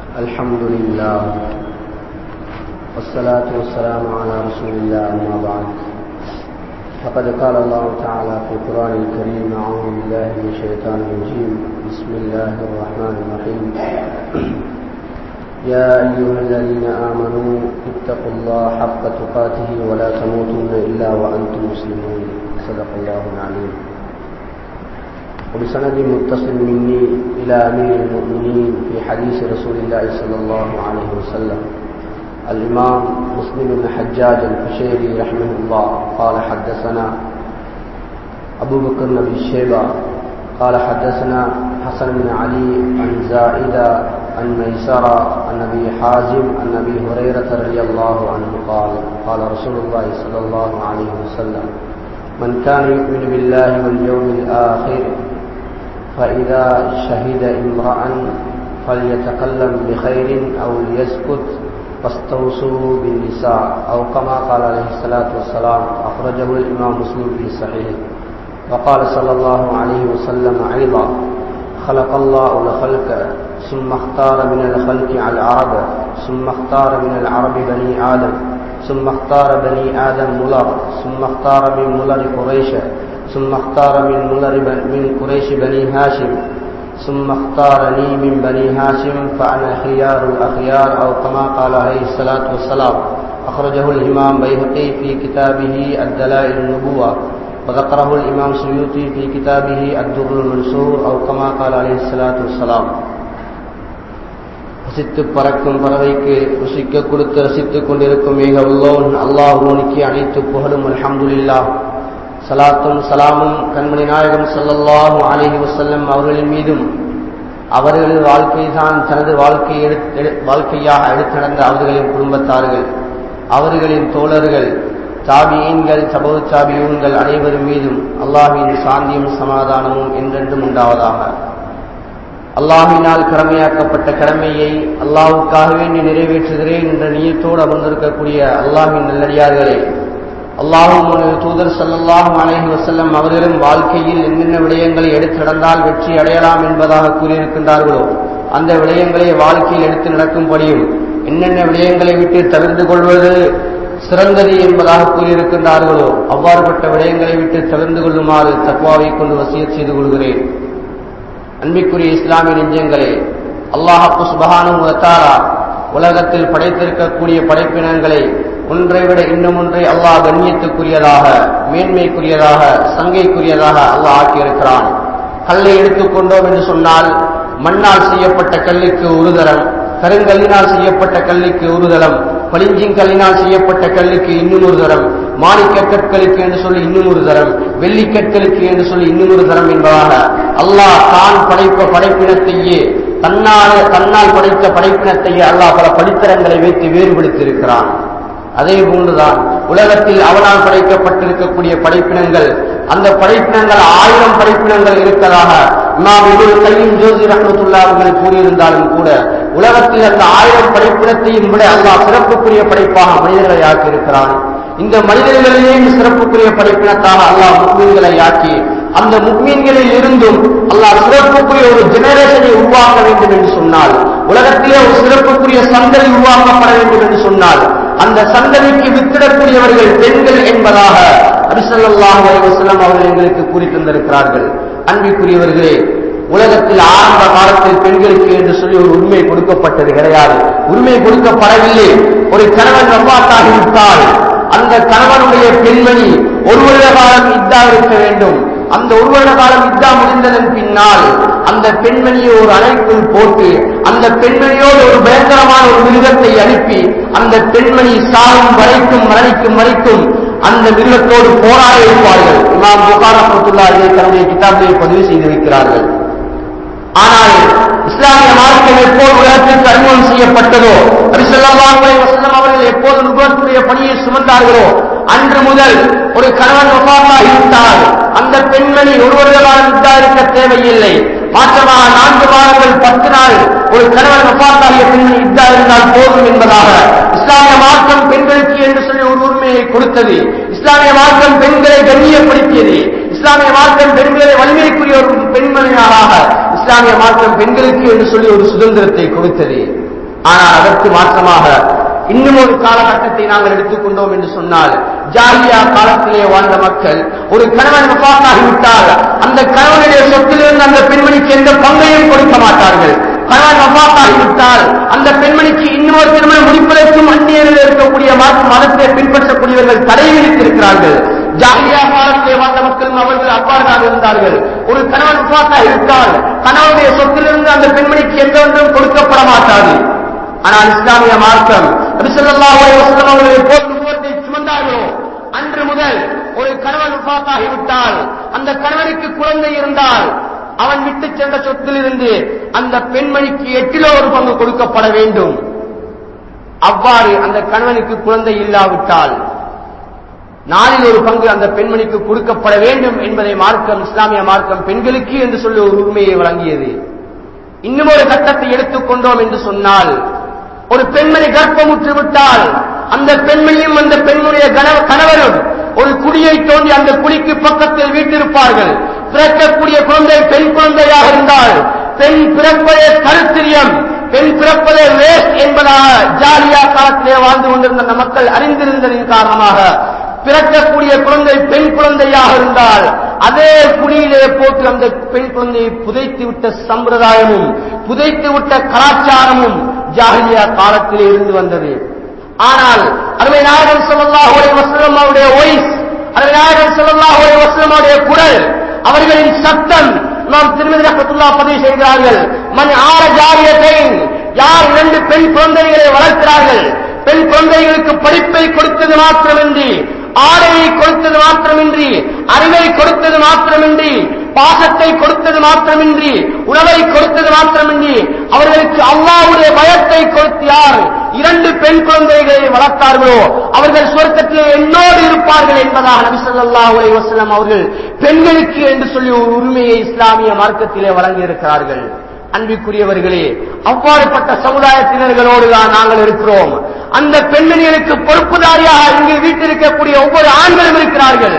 الحمد لله والصلاة والسلام على رسول الله أما بعد فقد قال الله تعالى في القرآن الكريم أعوذ بالله من الشيطان الرجيم بسم الله الرحمن الرحيم يا أيها الذين آمنوا اتقوا الله حق تقاته ولا تموتن إلا وأنتم مسلمون صدق الله العليم وبسند متصل مني إلى أمير المؤمنين في حديث رسول الله صلى الله عليه وسلم الإمام مسلم بن حجاج الفشيري رحمه الله قال حدثنا أبو بكر بن شيبة قال حدثنا حسن بن علي عن زائدة عن ميسرة عن أبي حازم عن أبي هريرة رضي الله عنه قال قال رسول الله صلى الله عليه وسلم من كان يؤمن بالله واليوم الآخر فإذا شهد امرأ فليتكلم بخير أو ليسكت فاستوصوا بالنساء أو كما قال عليه الصلاة والسلام أخرجه الإمام مسلم في صحيحه وقال صلى الله عليه وسلم أيضا خلق الله الخلق ثم اختار من الخلق على العرب ثم اختار من العرب بني آدم ثم اختار بني آدم ملر ثم اختار من ملر قريش ثم اختار من ملر من قريش بني هاشم ثم اختارني من بني هاشم فأنا خيار الأخيار أو كما قال عليه الصلاة والسلام أخرجه الإمام بيهقي في كتابه الدلائل النبوة وذكره الإمام سيوطي في كتابه الدر المنصور أو كما قال عليه الصلاة والسلام ரசித்து பறக்கும் பறவைக்கு ருசிக்க கொடுத்து ரசித்துக் கொண்டிருக்கும் மிக உள்ளோன் அல்லாஹூனுக்கு அனைத்து புகழும் அல்ஹம்துலில்லா சலாத்தும் சலாமும் கண்மணி நாயகம் சல்லல்லாஹு அலிஹி வசல்லம் அவர்களின் மீதும் அவர்கள் வாழ்க்கை தான் தனது வாழ்க்கை வாழ்க்கையாக எடுத்து நடந்த அவர்களின் குடும்பத்தார்கள் அவர்களின் தோழர்கள் சாபியீன்கள் சபோ சாபியூன்கள் அனைவரும் மீதும் அல்லாஹின் சாந்தியும் சமாதானமும் என்றென்றும் உண்டாவதாக அல்லாஹினால் கடமையாக்கப்பட்ட கடமையை அல்லாவுக்காக வேண்டி நிறைவேற்றுகிறேன் என்ற நீயத்தோடு அமர்ந்திருக்கக்கூடிய அல்லாஹின் நல்லடியார்களே அல்லாஹும் தூதர் சல்லாஹும் அலஹி வசல்லம் அவர்களும் வாழ்க்கையில் என்னென்ன விடயங்களை எடுத்து நடந்தால் வெற்றி அடையலாம் என்பதாக கூறியிருக்கின்றார்களோ அந்த விடயங்களை வாழ்க்கையில் எடுத்து நடக்கும்படியும் என்னென்ன விடயங்களை விட்டு தவிர்த்து கொள்வது சிறந்தது என்பதாக கூறியிருக்கின்றார்களோ அவ்வாறுபட்ட விடயங்களை விட்டு தவிர்த்து கொள்ளுமாறு தத்வாவை கொண்டு வசிய செய்து கொள்கிறேன் அன்பிற்குரிய இஸ்லாமிய நெஞ்சங்களே அல்லாஹு சுபஹானு வத்தாரா உலகத்தில் படைத்திருக்கக்கூடிய படைப்பினங்களை ஒன்றை விட இன்னும் ஒன்றை அல்லாஹ் கண்ணியத்துக்குரியதாக மேன்மைக்குரியதாக சங்கைக்குரியதாக அல்லாஹ் ஆக்கியிருக்கிறான் கல்லை எடுத்துக்கொண்டோம் என்று சொன்னால் மண்ணால் செய்யப்பட்ட கல்லுக்கு ஒரு தரம் கருங்கல்லினால் செய்யப்பட்ட கல்லுக்கு ஒரு தரம் பளிஞ்சிங்கல்லினால் செய்யப்பட்ட கல்லுக்கு இன்னும் ஒரு தரம் மாணிக்க கற்களுக்கு என்று சொல்லி இன்னும் ஒரு தரம் வெள்ளி கற்களுக்கு என்று சொல்லி இன்னும் ஒரு தரம் என்பதாக அல்லாஹ் தான் படைப்ப படைப்பினத்தையே தன்னால் தன்னால் படைத்த படைப்பினத்தையே அல்லாஹ் பல படித்தரங்களை வைத்து வேறுபடுத்தியிருக்கிறான் அதே போன்றுதான் உலகத்தில் அவனால் படைக்கப்பட்டிருக்கக்கூடிய படைப்பினங்கள் அந்த படைப்பினங்கள் ஆயிரம் படைப்பினங்கள் இருப்பதாக நாம் இவ்வளவு கையும் ஜோதி ரஹமத்துல்லா அவர்கள் கூறியிருந்தாலும் கூட உலகத்தில் அந்த ஆயிரம் படைப்பினத்தையும் விட அல்லாஹ் சிறப்புக்குரிய படைப்பாக மனிதர்களை ஆக்கியிருக்கிறான் இந்த மனிதர்களிலேயும் சிறப்புக்குரிய படைப்பினத்தாக அல்லாஹ் முக்மீன்களை ஆக்கி அந்த முக்மீன்களில் இருந்தும் அல்லாஹ் சிறப்புக்குரிய ஒரு ஜெனரேஷனை உருவாக்க வேண்டும் என்று சொன்னால் உலகத்திலே ஒரு சிறப்புக்குரிய சந்ததி உருவாக்கப்பட வேண்டும் என்று சொன்னால் அந்த சந்ததிக்கு வித்திடக்கூடியவர்கள் பெண்கள் என்பதாக அபிசல்லாஹ் அலிவசல்லாம் அவர்கள் எங்களுக்கு கூறி தந்திருக்கிறார்கள் அன்பிற்குரியவர்களே உலகத்தில் ஆரம்ப காலத்தில் பெண்களுக்கு என்று சொல்லி ஒரு உரிமை கொடுக்கப்பட்டது கிடையாது உரிமை கொடுக்கப்படவில்லை ஒரு கணவன் வப்பாத்தாகிவிட்டால் அந்த கணவனுடைய பெண்மணி ஒரு வருட காலம் இத்தா இருக்க வேண்டும் அந்த ஒரு வருட காலம் இத்தா முடிந்ததன் பின்னால் அந்த பெண்மணியை ஒரு அணைக்குள் போட்டு அந்த பெண்மணியோடு ஒரு பயங்கரமான ஒரு மிருகத்தை அனுப்பி அந்த பெண்மணி சாகும் வரைக்கும் மரணிக்கும் வரைக்கும் அந்த மிருகத்தோடு போராட இருப்பார்கள் இமாம் புகாரத்துல்லா இதை தன்னுடைய கிதாபிலே பதிவு செய்து வைக்கிறார்கள் ஆனால் இஸ்லாமிய மார்க்கம் எப்போது உலகத்திற்கு அறிமுகம் செய்யப்பட்டதோ அபிசல்லாஹுலே வசல்லம் அவர்கள் எப்போது நுகர்த்துடைய பணியை சுமந்தார்களோ அன்று முதல் ஒரு கணவன் ஒப்பாத்தாகிவிட்டால் அந்த பெண்மணி ஒரு வருட காலம் விட்டா இருக்க தேவையில்லை மாற்றமாக நான்கு வாரங்கள் பத்து நாள் ஒரு கணவன் ஒப்பாத்தாகிய பெண்மணி இத்தா இருந்தால் போதும் என்பதாக இஸ்லாமிய மார்க்கம் பெண்களுக்கு என்று சொல்லி ஒரு உரிமையை கொடுத்தது இஸ்லாமிய மார்க்கம் பெண்களை கண்ணியப்படுத்தியது இஸ்லாமிய மார்க்கம் பெண்களை வலிமைக்குரிய ஒரு பெண்மணியாக இஸ்லாமிய மார்க்கம் பெண்களுக்கு என்று சொல்லி ஒரு சுதந்திரத்தை கொடுத்தது ஆனால் அதற்கு மாற்றமாக இன்னும் ஒரு காலகட்டத்தை நாங்கள் எடுத்துக்கொண்டோம் என்று சொன்னால் ஜாலியா காலத்திலே வாழ்ந்த மக்கள் ஒரு கணவன் வபாத்தாகிவிட்டால் அந்த கணவனுடைய சொத்திலிருந்து அந்த பெண்மணிக்கு எந்த பங்கையும் கொடுக்க மாட்டார்கள் கணவன் வபாத்தாகிவிட்டால் அந்த பெண்மணிக்கு இன்னொரு திருமணம் முடிப்பதற்கும் அந்நியரில் இருக்கக்கூடிய மாற்று மதத்தை பின்பற்றக்கூடியவர்கள் தடை விதித்திருக்கிறார்கள் ஜாலியா காலத்திலே வாழ்ந்த மக்களும் அவர்கள் அவ்வாறுதான் இருந்தார்கள் ஒரு கணவன் வபாத்தாக இருந்தால் கணவனுடைய சொத்திலிருந்து அந்த பெண்மணிக்கு எந்த ஒன்றும் கொடுக்கப்பட மாட்டாது ஆனால் இஸ்லாமிய மார்க்கம் நபிசல்லாஹு அலைஹி வஸல்லம் அவர்கள் எப்போது நுபுவத்தை சுமந்தார்களோ அன்று முதல் ஒரு கணவன் விட்டால் அந்த கணவனுக்கு குழந்தை இருந்தால் அவன் விட்டு சென்ற சொத்திலிருந்து அந்த பெண்மணிக்கு எட்டிலோ ஒரு பங்கு கொடுக்கப்பட வேண்டும் அவ்வாறு அந்த கணவனுக்கு குழந்தை இல்லாவிட்டால் நாளில் ஒரு பங்கு அந்த பெண்மணிக்கு கொடுக்கப்பட வேண்டும் என்பதை மார்க்கம் இஸ்லாமிய மார்க்கம் பெண்களுக்கு என்று சொல்லி ஒரு உரிமையை வழங்கியது இன்னும் ஒரு கட்டத்தை எடுத்துக்கொண்டோம் என்று சொன்னால் ஒரு பெண்மணி கர்ப்பமுற்று விட்டால் அந்த பெண்மணியும் அந்த பெண்ணுடைய கணவ- கணவரும் ஒரு குடியை தோண்டி அந்த குடிக்கு பக்கத்தில் வீட்டிருப்பார்கள் பிறக்கக்கூடிய குழந்தை பெண் குழந்தையாக இருந்தால் பெண் பிறப்பதே கருத்திரியம் பெண் பிறப்பதே வேஸ்ட் என்பதாக ஜாலியா காலத்திலே வாழ்ந்து கொண்டிருந்த அந்த மக்கள் அறிந்திருந்ததின் காரணமாக பிறக்கக்கூடிய குழந்தை பெண் குழந்தையாக இருந்தால் அதே குடியிலே போட்டு அந்த பெண் குழந்தையை புதைத்து விட்ட சம்பிரதாயமும் புதைத்து விட்ட கலாச்சாரமும் ஜாகிலியா காலத்திலே இருந்து வந்தது ஆனால் அருமை நாயகன் ஸல்லல்லாஹு அலைஹி வஸல்லம் அவருடைய வாய்ஸ் அருமை நாயகன் ஸல்லல்லாஹு அலைஹி வஸல்லம் அவருடைய குரல் அவர்களின் சத்தம் நாம் திருமதி ரஹ்மத்துல்லாஹ் பதிவு செய்கிறார்கள் மன் ஆர ஜாரியத்தைன் யார் இரண்டு பெண் குழந்தைகளை வளர்க்கிறார்கள் பெண் குழந்தைகளுக்கு படிப்பை கொடுத்தது மாத்திரமின்றி ஆடையை கொடுத்தது மாத்திரமின்றி அறிவை கொடுத்தது மாத்திரமின்றி பாசத்தை கொடுத்தது மாத்திரமின்றி உணவை கொடுத்தது மாத்திரமின்றி அவர்களுக்கு அல்லாஹ்வுடைய பயத்தை கொடுத்து யார் இரண்டு பெண் குழந்தைகளை வளர்த்தார்களோ அவர்கள் சொர்க்கத்திலே என்னோடு இருப்பார்கள் என்பதாக நபி ஸல்லல்லாஹு அலைஹி வஸல்லம் அவர்கள் பெண்களுக்கு என்று சொல்லி ஒரு உரிமையை இஸ்லாமிய மார்க்கத்திலே வழங்கியிருக்கிறார்கள் அன்பிற்குரியவர்களே அவ்வாறுபட்ட சமுதாயத்தினர்களோடு தான் நாங்கள் இருக்கிறோம் அந்த பெண்மணிகளுக்கு பொறுப்புதாரியாக இங்கு வீட்டிருக்கக்கூடிய ஒவ்வொரு ஆண்களும் இருக்கிறார்கள்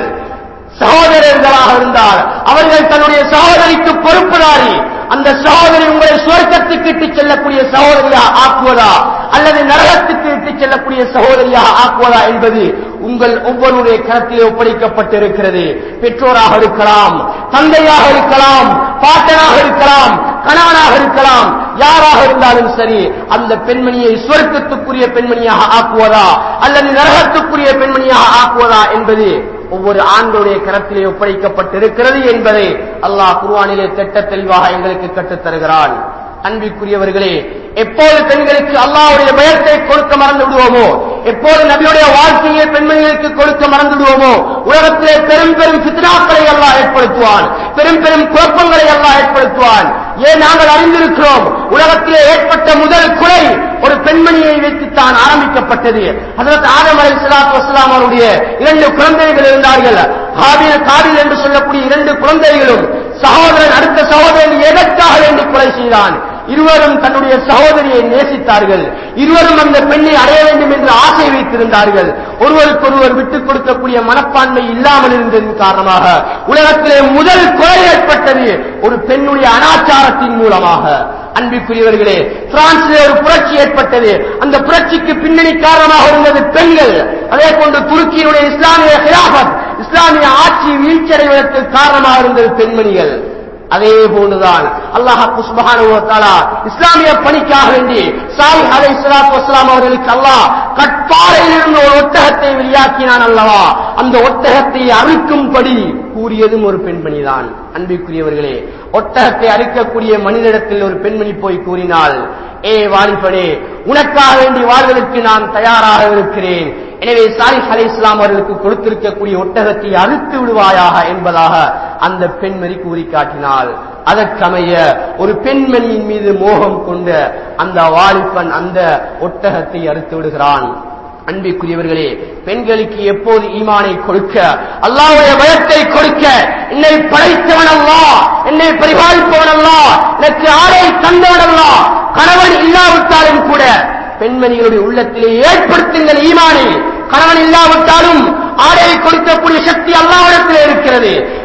சகோதரர்களாக இருந்தால் அவர்கள் தன்னுடைய சகோதரிக்கு பொறுப்புதாரி அந்த சகோதரி உங்களை சுவர்க்கத்துக்கு இட்டுச் செல்லக்கூடிய சகோதரியாக ஆக்குவதா அல்லது நரகத்துக்கு இட்டுச் செல்லக்கூடிய சகோதரியாக ஆக்குவதா என்பது உங்கள் ஒவ்வொருடைய கரத்திலே ஒப்படைக்கப்பட்டிருக்கிறது பெற்றோராக இருக்கலாம் தந்தையாக இருக்கலாம் பாட்டனாக இருக்கலாம் கணவனாக இருக்கலாம் யாராக இருந்தாலும் சரி அந்த பெண்மணியை சுவர்க்கத்துக்குரிய பெண்மணியாக ஆக்குவதா அல்லது நரகத்துக்குரிய பெண்மணியாக ஆக்குவதா என்பது ஒவ்வொரு ஆண்களுடைய கரத்திலே ஒப்படைக்கப்பட்டிருக்கிறது என்பதை அல்லாஹ் குர்ஆனிலே திட்ட தெளிவாக எங்களுக்கு கற்றுத் தருகிறான் அன்பிற்குரியவர்களே எப்போது பெண்களுக்கு அல்லாஹ்வுடைய பயத்தை கொடுக்க மறந்து விடுவோமோ எப்போது நபியுடைய வாழ்க்கையை பெண்மணிகளுக்கு கொடுக்க மறந்து விடுவோமோ உலகத்திலே பெரும் பெரும் பித்னாக்களை அல்லாஹ் ஏற்படுத்துவான் பெரும் பெரும் குழப்பங்களை அல்லாஹ் ஏற்படுத்துவான் ஏன் நாங்கள் அறிந்திருக்கிறோம் உலகத்திலே ஏற்பட்ட முதல் குறை ஒரு பெண்மணியை வைத்துத்தான் ஆரம்பிக்கப்பட்டது அதற்கு ஆதம் அலை சலாத்து வசலாம் அவருடைய இரண்டு குழந்தைகள் இருந்தார்கள் ஹாபில் காபில் என்று சொல்லக்கூடிய இரண்டு குழந்தைகளும் சகோதரன் அடுத்த சகோதரன் எதற்காக வேண்டி கொலை செய்தான் இருவரும் தன்னுடைய சகோதரியை நேசித்தார்கள் இருவரும் அந்த பெண்ணை அடைய வேண்டும் என்று ஆசை வைத்திருந்தார்கள் ஒருவருக்கொருவர் விட்டுக் கொடுக்கக்கூடிய மனப்பான்மை இல்லாமல் இருந்ததன் காரணமாக உலகத்திலே முதல் கொலை ஏற்பட்டது ஒரு பெண்ணுடைய அனாச்சாரத்தின் மூலமாக அன்பிற்குரியவர்களே பிரான்சிலே ஒரு புரட்சி ஏற்பட்டது அந்த புரட்சிக்கு பின்னணி காரணமாக இருந்தது பெண்கள் அதே போன்று துருக்கியினுடைய இஸ்லாமிய ஹிலாபத் இஸ்லாமிய ஆட்சி வீழ்ச்சியடைவதற்கு காரணமாக இருந்தது பெண்மணிகள் அதே போன்றுதான் அல்லாஹ் சுப்ஹானஹு வ தஆலா இஸ்லாமிய பணிக்காக வேண்டி சாலிஹ் அலைஹிஸ்ஸலாத்து வஸ்ஸலாம் அவர்களுக்கு அல்லாஹ் கட்பாறையில் இருந்து ஒரு ஒட்டகத்தை வெளியாக்கினான் அல்லவா அந்த ஒட்டகத்தை அறுக்கும்படி கூறியதும் ஒரு பெண்மணிதான் அன்பிற்குரியவர்களே ஒட்டகத்தை அறுக்கக்கூடிய மனிதனிடத்தில் ஒரு பெண்மணி போய் கூறினாள் ஏ வாலிபனே உனக்காக வேண்டி வாழ்வதற்கு நான் தயாராக இருக்கிறேன் எனவே சாலிஹ் அலை இஸ்லாம் அவர்களுக்கு கொடுத்திருக்கக்கூடிய ஒட்டகத்தை அறுத்து விடுவாயாக என்பதாக அந்த பெண்மணி கூறி காட்டினாள் அதற்கமைய ஒரு பெண்மணியின் மீது மோகம் கொண்ட அந்த வாலிபன் அந்த ஒட்டகத்தை அறுத்து விடுகிறான் அன்பிற்குரியவர்களே பெண்களுக்கு எப்போது ஈமானை கொடுக்க அல்லாஹ்வுடைய பயத்தை கொடுக்க என்னை படைத்தவன் அல்லா என்னை பரிபாலிப்பவன் அல்லா எனக்கு ஆடை தந்தவன் அல்லா கணவன் இல்லாவிட்டாலும் கூட பெண்மணிகளுடைய உள்ளத்திலே ஏற்படுத்துங்கள் ஈமானை கணவன் இல்லாவிட்டாலும் ஆடையை கொடுக்கக்கூடிய சக்தி அல்லாவிடத்தில் இருக்கிறது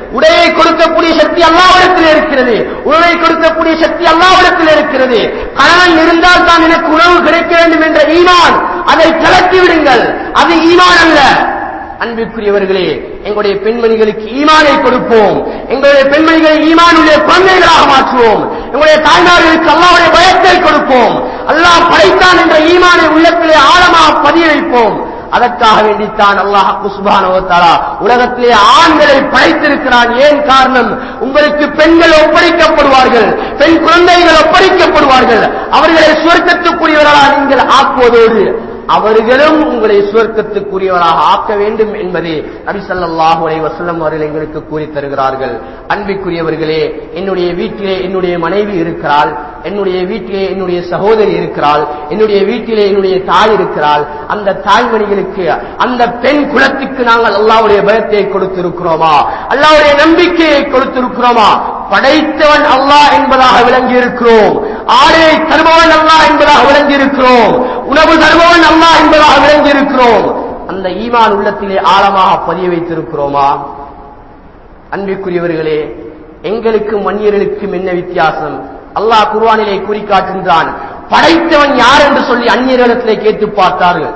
உடையை கொடுக்கக்கூடிய சக்தி அல்லாவிடத்தில் இருக்கிறது உணவை கொடுக்கக்கூடிய சக்தி அல்லாவிடத்தில் இருக்கிறது கணவன் இருந்தால் தான் எனக்கு உணவு கிடைக்க வேண்டும் என்ற ஈமான் அதை கலக்கி விடுங்கள் அது ஈமான் அல்ல அன்பிற்குரியவர்களே எங்களுடைய பெண்மணிகளுக்கு ஈமானை கொடுப்போம் எங்களுடைய பெண்மணிகளை ஈமானுடைய குழந்தைகளாக மாற்றுவோம் எங்களுடைய தாய்மார்களுக்கு அல்லாவுடைய பயத்தை கொடுப்போம் அல்லாஹ் படைத்தான் என்ற ஈமானை உள்ளத்திலே ஆழமாக பதிய வைப்போம் அதற்காக வேண்டித்தான் அல்லாஹ் குஸ்பானவத்தாரா உலகத்திலே ஆண்களை படைத்திருக்கிறான் ஏன் காரணம் உங்களுக்கு பெண்கள் ஒப்படைக்கப்படுவார்கள் பெண் குழந்தைகள் ஒப்படைக்கப்படுவார்கள் அவர்களை சுவர்க்கத்துக்குரியவர்களாக நீங்கள் ஆக்குவதோடு அவர்களும் உங்களை சுவர்க்கத்துக்குரியவராக ஆக்க வேண்டும் என்பதை நபி ஸல்லல்லாஹு அலைஹி வஸல்லம் அவர்கள் எங்களுக்கு கூறி தருகிறார்கள் அன்பிற்குரியவர்களே என்னுடைய வீட்டிலே என்னுடைய மனைவி இருக்கிறாள் என்னுடைய வீட்டிலே என்னுடைய சகோதரி இருக்கிறாள் என்னுடைய வீட்டிலே என்னுடைய தாய் இருக்கிறாள் அந்த தாய்மணிகளுக்கு அந்த பெண் குலத்துக்கு நாங்கள் அல்லாவுடைய பயத்தை கொடுத்திருக்கிறோமா அல்லாவுடைய நம்பிக்கையை கொடுத்திருக்கிறோமா படைத்தவன் அல்லாஹ் என்பதாக விளங்கி இருக்கிறோம் ஆடையை தருபவன் அல்லாஹ் என்பதாக விளங்கி இருக்கிறோம் உணவு தருபவன் அல்லாஹ் என்பதாக விளங்கி இருக்கிறோம் அந்த ஈமான் உள்ளத்திலே ஆழமாக பதிய வைத்திருக்கிறோமா அன்பிற்குரியவர்களே எங்களுக்கும் மன்னியர்களுக்கும் என்ன வித்தியாசம் அல்லாஹ் குர்வானிலே கூறி காட்டுகின்றான் படைத்தவன் யார் என்று சொல்லி அந்நியர்களிடத்திலே கேட்டு பார்த்தார்கள்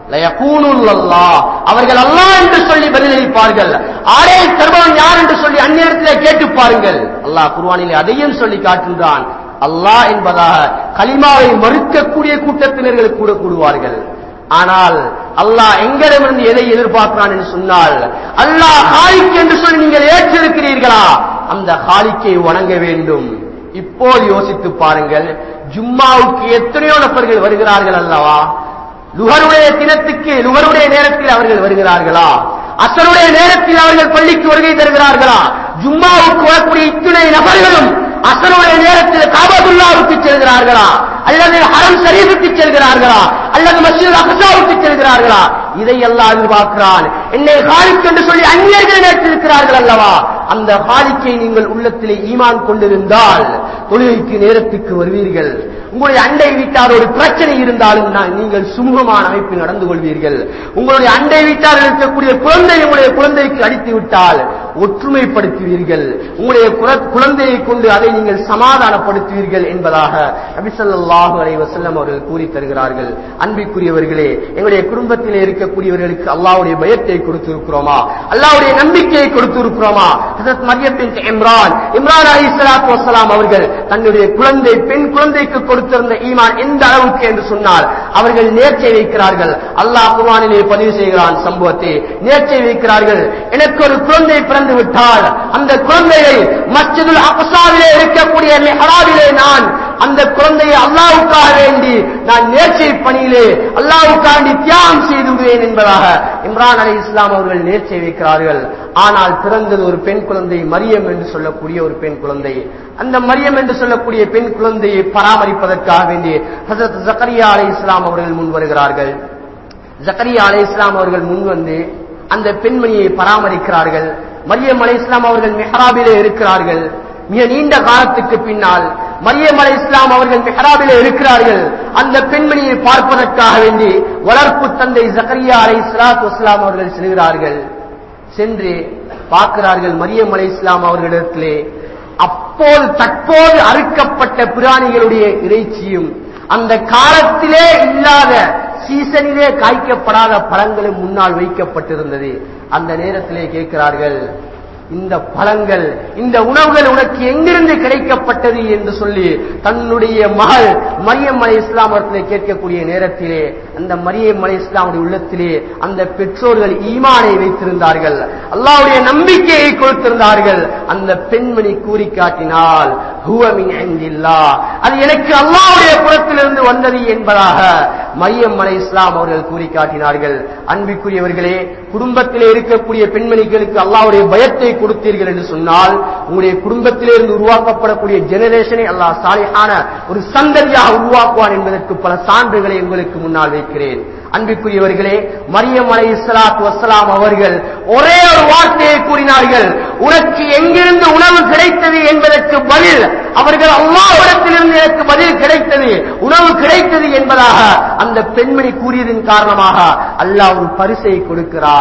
அவர்கள் அல்லா என்று சொல்லி பதிலளிப்பார்கள் ஆடே தருபவன் யார் என்று சொல்லி அந்நியத்திலே கேட்டு பாருங்கள் அல்லாஹ் குர்வானிலே அதையும் சொல்லி காட்டுகின்றான் அல்லாஹ் என்பதாக கலிமாவை மறுக்கக்கூடிய கூட்டத்தினர்கள் கூட கூடுவார்கள் ஆனால் அல்லாஹ் எங்களிடமிருந்து எதை எதிர்பார்க்கிறான் என்று சொன்னால் அல்லாஹ் ஹாலிக் என்று சொல்லி நீங்கள் ஏற்றிருக்கிறீர்களா அந்த ஹாலிக்கை வணங்க வேண்டும் இப்போது யோசித்து பாருங்கள் ஜும்மாவுக்கு எத்தனையோ நபர்கள் வருகிறார்கள் அல்லவா லுகருடைய தினத்துக்கு லுகருடைய நேரத்தில் அவர்கள் வருகிறார்களா அசருடைய நேரத்தில் அவர்கள் பள்ளிக்கு வருகை தருகிறார்களா ஜும்மாவுக்கு வரக்கூடிய இத்துணை நபர்களும் அசருடைய நேரத்தில் காபதுல்லாவுக்கு செல்கிறார்களா அல்லது ஹரம் ஷரீஃபுக்கு செல்கிறார்களா அல்லது மஸ்ஜித் அக்ஸாவுக்கு செல்கிறார்களா இதை எல்லாம் எதிர்பார்க்கிறான் என்னை ஹாலிக் என்று சொல்லி அந்நியர்கள் நேற்றிருக்கிறார்கள் அல்லவா அந்த ஹாலிக்கை நீங்கள் உள்ளத்திலே ஈமான் கொண்டிருந்தால் தொழுகைக்கு நேரத்துக்கு வருவீர்கள் உங்களுடைய அண்டை வீட்டார் ஒரு பிரச்சனை இருந்தாலும் நான் நீங்கள் சுமூகமான அமைப்பில் நடந்து கொள்வீர்கள் உங்களுடைய அண்டை வீட்டார் இருக்கக்கூடிய குழந்தை உங்களுடைய குழந்தைக்கு அடித்து விட்டால் ஒற்றுமைப்படுத்துவீர்கள் உங்களுடைய குல- குழந்தையை கொண்டு அதை நீங்கள் சமாதானப்படுத்துவீர்கள் என்பதாக நபிசல்லாஹு அலைஹி வஸல்லம் அவர்கள் கூறி தருகிறார்கள் அன்பிற்குரியவர்களே எங்களுடைய குடும்பத்திலே இருக்கக்கூடியவர்களுக்கு அல்லாஹ்வுடைய பயத்தை கொடுத்திருக்கிறோமா அல்லாஹ்வுடைய நம்பிக்கையை கொடுத்திருக்கிறோமா ஹஜரத் மரியம் பின் இம்ரான் இம்ரான் அலைஹிஸ்ஸலாத்து வஸ்ஸலாம் அவர்கள் தன்னுடைய குழந்தை பெண் குழந்தைக்கு கொடுத்திருந்த ஈமான் எந்த அளவுக்கு என்று சொன்னால் அவர்கள் நேர்ச்சை வைக்கிறார்கள் அல்லாஹ் குர்ஆனிலே பதிவு செய்கிறான் சம்பவத்தை நேர்ச்சை வைக்கிறார்கள் எனக்கு ஒரு குழந்தை பிறந்து விட்டால் அந்த குழந்தையை மஸ்ஜிதுல் அக்ஸாவிலே இருக்கக்கூடிய மெஹராவிலே நான் அந்த குழந்தையை அல்லாவுக்காக வேண்டி நான் நேர்ச்சை பணியிலே அல்லாவுக்காண்டி தியாகம் செய்து விடுவேன் என்பதாக இம்ரான் அலி இஸ்லாம் அவர்கள் நேர்ச்சை வைக்கிறார்கள் ஆனால் பிறந்தது ஒரு பெண் குழந்தை மரியம் என்று சொல்லக்கூடிய ஒரு பெண் குழந்தை அந்த மரியம் என்று சொல்லக்கூடிய பெண் குழந்தையை பராமரிப்பதற்காக வேண்டி ஹசரத் ஜக்கரியா அலை இஸ்லாம் அவர்கள் முன் வருகிறார்கள் ஜக்கரியா அலை இஸ்லாம் அவர்கள் முன் வந்து அந்த பெண்மணியை பராமரிக்கிறார்கள் மரியம் அலை இஸ்லாம் அவர்கள் மெஹராபிலே இருக்கிறார்கள் மிக நீண்ட காலத்துக்கு பின்னால் மரியம் அலை இஸ்லாம் அவர்கள் மெஹராபிலே இருக்கிறார்கள் அந்த பெண்மணியை பார்ப்பதற்காக வேண்டி வளர்ப்பு தந்தை ஜக்கரியா அலை இஸ்லாத் வஸ்லாம் அவர்கள் செல்கிறார்கள் சென்று பார்க்கிறார்கள் மரியம் அலை இஸ்லாம் அவர்களிடத்திலே அப்போது தற்போது அறுக்கப்பட்ட பிராணிகளுடைய இறைச்சியும் அந்த காலத்திலே இல்லாத சீசனிலே காய்க்கப்படாத பழங்களும் முன்னால் வைக்கப்பட்டிருந்தது அந்த நேரத்திலே கேட்கிறார்கள் இந்த பழங்கள் இந்த உணவுகள் உனக்கு எங்கிருந்து கிடைக்கப்பட்டது என்று சொல்லி தன்னுடைய மகள் மரியம் அலை இஸ்லாமத்திலே கேட்கக்கூடிய நேரத்திலே அந்த மரியம் அலை இஸ்லாமுடைய உள்ளத்திலே அந்த பெற்றோர்கள் ஈமானை வைத்திருந்தார்கள் அல்லாவுடைய நம்பிக்கையை கொடுத்திருந்தார்கள் அந்த பெண்மணி கூறி காட்டினால் "ஹுவ மின் இந்தில்லாஹ்." அது எனக்கு அல்லாவுடைய புறத்திலிருந்து வந்தது என்பதாக மரியம் அலை இஸ்லாம் அவர்கள் கூறி காட்டினார்கள் அன்பிற்குரியவர்களே குடும்பத்திலே இருக்கக்கூடிய பெண்மணிகளுக்கு அல்லாவுடைய பயத்தை கொடுத்தீர்கள் என்று சொன்னால் உங்களுடைய குடும்பத்திலே இருந்து உருவாக்கப்படக்கூடிய ஜெனரேஷனை அல்லாஹ் சாலிஹான ஒரு சந்ததியாக உருவாக்குவான் என்பதற்கு பல சான்றுகளை உங்களுக்கு முன்னால் வைக்கிறேன் அன்பிற்குரியவர்களே மரியம் அலை இஸ்லாத்து வசலாம் அவர்கள் ஒரே ஒரு வார்த்தையை கூறினார்கள் உனக்கு எங்கிருந்து உணவு கிடைத்தது என்பதற்கு பதில் அவர்கள் அல்லாவிடத்திலிருந்து எனக்கு பதில் கிடைத்தது உணவு கிடைத்தது என்பதாக அந்த பெண்மணி கூறியதன் காரணமாக அல்லாஹ் ஒரு பரிசை கொடுக்கிறான்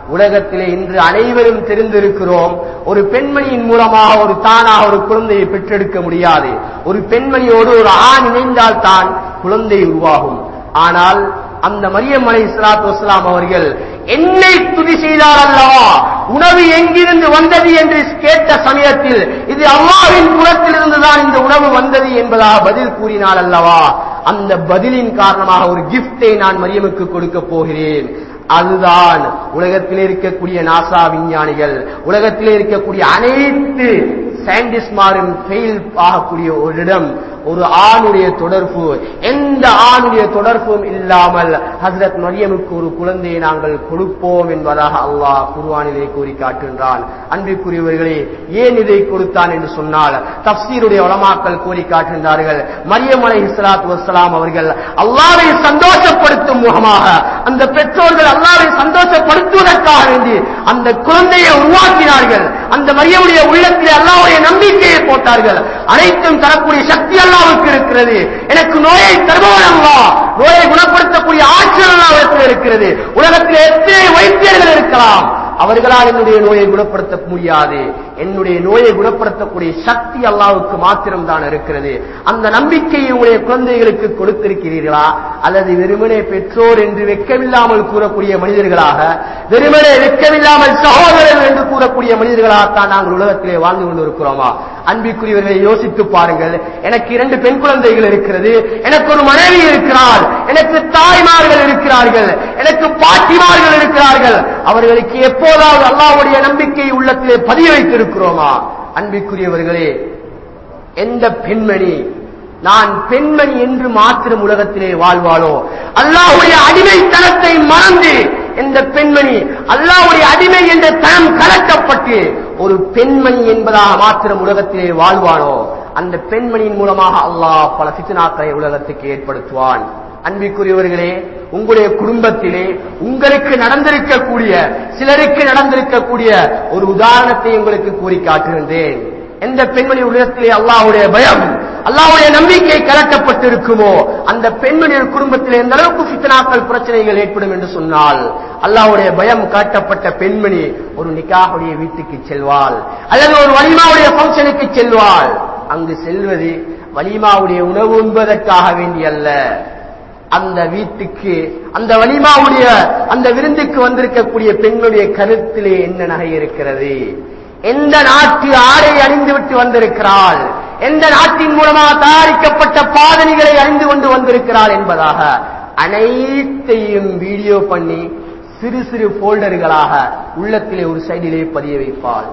உலகத்திலே இன்று அனைவரும் தெரிந்திருக்கிறோம் ஒரு பெண்மணியின் மூலமாக ஒரு தானாக ஒரு குழந்தையை பெற்றெடுக்க முடியாது ஒரு பெண்மணியோடு ஒரு ஆண் இணைந்தால் தான் குழந்தை உருவாகும் ஆனால் அந்த மரியம் அலை இஸ்லாத்து வஸ்லாம் அவர்கள் என்னை துதி செய்தார் அல்லவா உணவு எங்கிருந்து வந்தது என்று கேட்ட சமயத்தில் இது அல்லாவின் புறத்திலிருந்து தான் இந்த உணவு வந்தது என்பதாக பதில் கூறினாள் அல்லவா அந்த பதிலின் காரணமாக ஒரு கிஃப்டை நான் மரியமுக்கு கொடுக்க போகிறேன் அதுதான் உலகத்தில் இருக்கக்கூடிய நாசா விஞ்ஞானிகள் உலகத்தில் இருக்கக்கூடிய அனைத்து சயின்டிஸ்ட்மாரும் ஃபெயில் ஆகக்கூடிய ஒரு இடம் ஒரு ஆணுடைய தொடர்பு எந்த ஆணுடைய தொடர்பும் இல்லாமல் ஹசரத் மரியமுக்கு ஒரு குழந்தையை நாங்கள் கொடுப்போம் என்பதாக அல்லாஹ் குர்வானிலே கூறி காட்டுகின்றான் அன்பிற்குரியவர்களே ஏன் இதை கொடுத்தான் என்று சொன்னால் தப்சீருடைய உலமாக்கள் கூறி காட்டுகின்றார்கள் மரியம் அலை இஸ்லாத்து வசலாம் அவர்கள் அல்லாவை சந்தோஷப்படுத்தும் முகமாக அந்த பெற்றோர்கள் அல்லாவை சந்தோஷப்படுத்துவதற்காக வேண்டி அந்த குழந்தையை உருவாக்கினார்கள் அந்த மரியமுடைய உள்ளத்தில் அல்லாவுடைய நம்பிக்கையை போட்டார்கள் அனைத்தும் தரக்கூடிய சக்தி அல்லாவுக்கு இருக்கிறது எனக்கு நோயை தருபவன் அல்லா நோயை குணப்படுத்தக்கூடிய ஆற்றல் அல்லாவிடத்தில் இருக்கிறது உலகத்தில் எத்தனை வைத்தியர்கள் இருக்கலாம் அவர்களால் என்னுடைய நோயை குணப்படுத்த முடியாது என்னுடைய நோயை குணப்படுத்தக்கூடிய சக்தி அல்லாவுக்கு மாத்திரம்தான் இருக்கிறது அந்த நம்பிக்கையை உங்களுடைய குழந்தைகளுக்கு கொடுத்திருக்கிறீர்களா அல்லது வெறுமனே பெற்றோர் என்று வெக்கமில்லாமல் கூறக்கூடிய மனிதர்களாக வெறுமனே வெக்கமில்லாமல் சகோதரர்கள் என்று கூறக்கூடிய மனிதர்களாகத்தான் நாங்கள் உலகத்திலே வாழ்ந்து கொண்டிருக்கிறோமா அன்பிற்குரியவர்களை யோசித்து பாருங்கள் எனக்கு இரண்டு பெண் குழந்தைகள் இருக்கிறது எனக்கு ஒரு மனைவி இருக்கிறார் எனக்கு தாய்மார்கள் இருக்கிறார்கள் எனக்கு பாட்டிமார்கள் இருக்கிறார்கள் அவர்களுக்கு எப்போதாவது அல்லாவுடைய நம்பிக்கை உள்ளத்திலே பதிய வைத்திருக்கிறோமா அன்பிற்குரியவர்களே எந்த பெண்மணி நான் பெண்மணி என்று மாத்திரம் உலகத்திலே வாழ்வாளோ அல்லாவுடைய அடிமைத்தனத்தை மறந்து எந்த பெண்மணி அல்லாவுடைய அடிமை என்ற தனம் கலக்கப்பட்டு ஒரு பெண்மணி என்பதாக மாத்திரம் உலகத்திலே வாழ்வானோ அந்த பெண்மணியின் மூலமாக அல்லாஹ் பல சித்தனாக்களை உலகத்துக்கு ஏற்படுத்துவான் அன்பிற்குரியவர்களே உங்களுடைய குடும்பத்திலே உங்களுக்கு நடந்திருக்கக்கூடிய சிலருக்கு நடந்திருக்கக்கூடிய ஒரு உதாரணத்தை உங்களுக்கு கூறி காட்டுகின்றேன் எந்த பெண்மணி உலகத்திலே அல்லாஹ்வுடைய பயம் அல்லாஹ்வுடைய நம்பிக்கை கலக்கப்பட்டிருக்குமோ அந்த பெண்மணியின் குடும்பத்தில் எந்த அளவுக்கு ஃபித்னாக்கள் பிரச்சனைகள் ஏற்படும் என்று சொன்னால் அல்லாஹ்வுடைய பயம் காட்டப்பட்ட பெண்மணி ஒரு நிக்காஹுடைய வீட்டுக்கு செல்வாள் அல்லது ஒரு வலிமாவுடைய ஃபங்க்ஷனுக்கு செல்வாள் அங்கு செல்வது வலிமாவுடைய உணவு உண்பதற்காக வேண்டி அல்ல அந்த வீட்டுக்கு அந்த வலிமாவுடைய அந்த விருந்துக்கு வந்திருக்கக்கூடிய பெண்ணுடைய கருத்திலே என்ன நகை இருக்கிறது எந்த நாட்டு ஆடை அணிந்து விட்டு வந்திருக்கிறாள் எந்த நாட்டின் மூலமாக தயாரிக்கப்பட்ட பாதணிகளை அணிந்து கொண்டு வந்திருக்கிறாள் என்பதாக அனைத்தையும் வீடியோ பண்ணி சிறு சிறு போல்டர்களாக உள்ளத்திலே ஒரு சைடிலே பதிய வைப்பாள்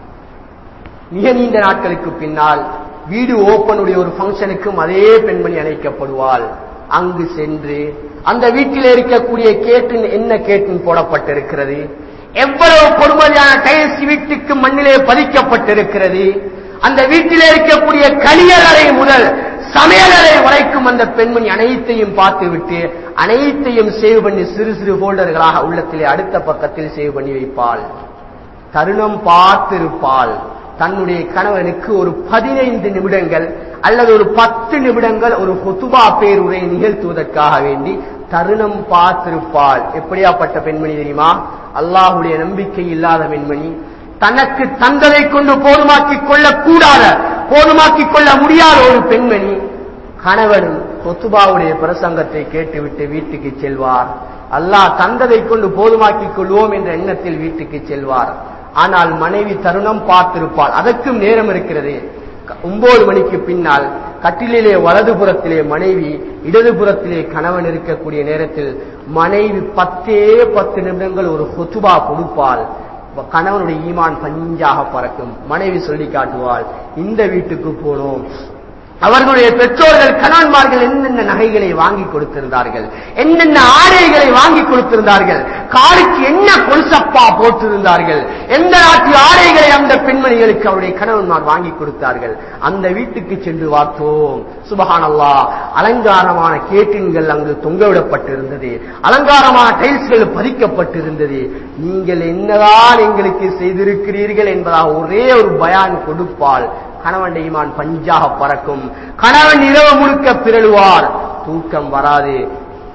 மிக நீண்ட நாட்களுக்கு பின்னால் வீடு ஓப்பனுடைய ஒரு ஃபங்க்ஷனுக்கும் அதே பெண்மணி அழைக்கப்படுவாள் அங்கு சென்று அந்த வீட்டில் இருக்கக்கூடிய கேட்டின் என்ன கேட்டின் போடப்பட்டிருக்கிறது எவ்வளவு பொறுமதியான டைல்ஸ் வீட்டுக்கு மண்ணிலே பதிக்கப்பட்டிருக்கிறது அந்த வீட்டிலே இருக்கக்கூடிய கணியலறை முதல் சமையலறை வரைக்கும் அந்த பெண்மணி அனைத்தையும் பார்த்துவிட்டு அனைத்தையும் சேவ் பண்ணி சிறு சிறு போல்டர்களாக உள்ளத்திலே அடுத்த பக்கத்தில் சேவ் பண்ணி வைப்பாள் தருணம் பார்த்திருப்பாள் தன்னுடைய கணவனுக்கு ஒரு பதினைந்து நிமிடங்கள் அல்லது ஒரு பத்து நிமிடங்கள் ஒரு ஹொத்துபா பேருரை நிகழ்த்துவதற்காக வேண்டி தருணம் பார்த்திருப்பாள் எப்படியாப்பட்ட பெண்மணி தெரியுமா அல்லாஹுடைய நம்பிக்கை இல்லாத பெண்மணி தனக்கு தந்ததை கொண்டு போதுமாக்கிக் கொள்ளக்கூடாத போதுமாக்கிக் கொள்ள முடியாத ஒரு பெண்மணி கணவனும் கொத்துபாவுடைய பிரசங்கத்தை கேட்டுவிட்டு வீட்டுக்கு செல்வார் அல்லாஹ் தந்ததை கொண்டு போதுமாக்கிக் கொள்வோம் என்ற எண்ணத்தில் வீட்டுக்கு செல்வார் ஆனால் மனைவி தருணம் பார்த்திருப்பாள் அதற்கும் நேரம் இருக்கிறது ஒன்பது மணிக்கு பின்னால் கட்டிலே வலதுபுறத்திலே மனைவி இடதுபுறத்திலே கணவன் இருக்கக்கூடிய நேரத்தில் மனைவி பத்தே பத்து நிமிடங்கள் ஒரு ஹொத்துபா கொடுப்பாள் கணவனுடைய ஈமான் பஞ்சாக பறக்கும் மனைவி சொல்லி காட்டுவாள் இந்த வீட்டுக்கு போனோம் அவர்களுடைய பெற்றோர்கள் கணவன்மார்கள் என்னென்ன நகைகளை வாங்கி கொடுத்திருந்தார்கள் என்னென்ன ஆடைகளை வாங்கி கொடுத்திருந்தார்கள் காலுக்கு என்ன கொலுசப்பா போட்டிருந்தார்கள் எந்த நாட்டு ஆடைகளை அந்த பெண்மணிகளுக்கு அவருடைய கணவன்மார் வாங்கி கொடுத்தார்கள் அந்த வீட்டுக்கு சென்று பார்த்தோம் சுபஹானல்லா அலங்காரமான கேட்டின்கள் அங்கு தொங்கவிடப்பட்டிருந்தது அலங்காரமான டைல்ஸ்கள் பதிக்கப்பட்டிருந்தது நீங்கள் என்னதான் எங்களுக்கு செய்திருக்கிறீர்கள் என்பதாக ஒரே ஒரு பயான் கொடுப்பால் கணவன் ஈமான் பஞ்சாக பறக்கும் கணவன் இரவு முழுக்க பிறழுவார் தூக்கம் வராது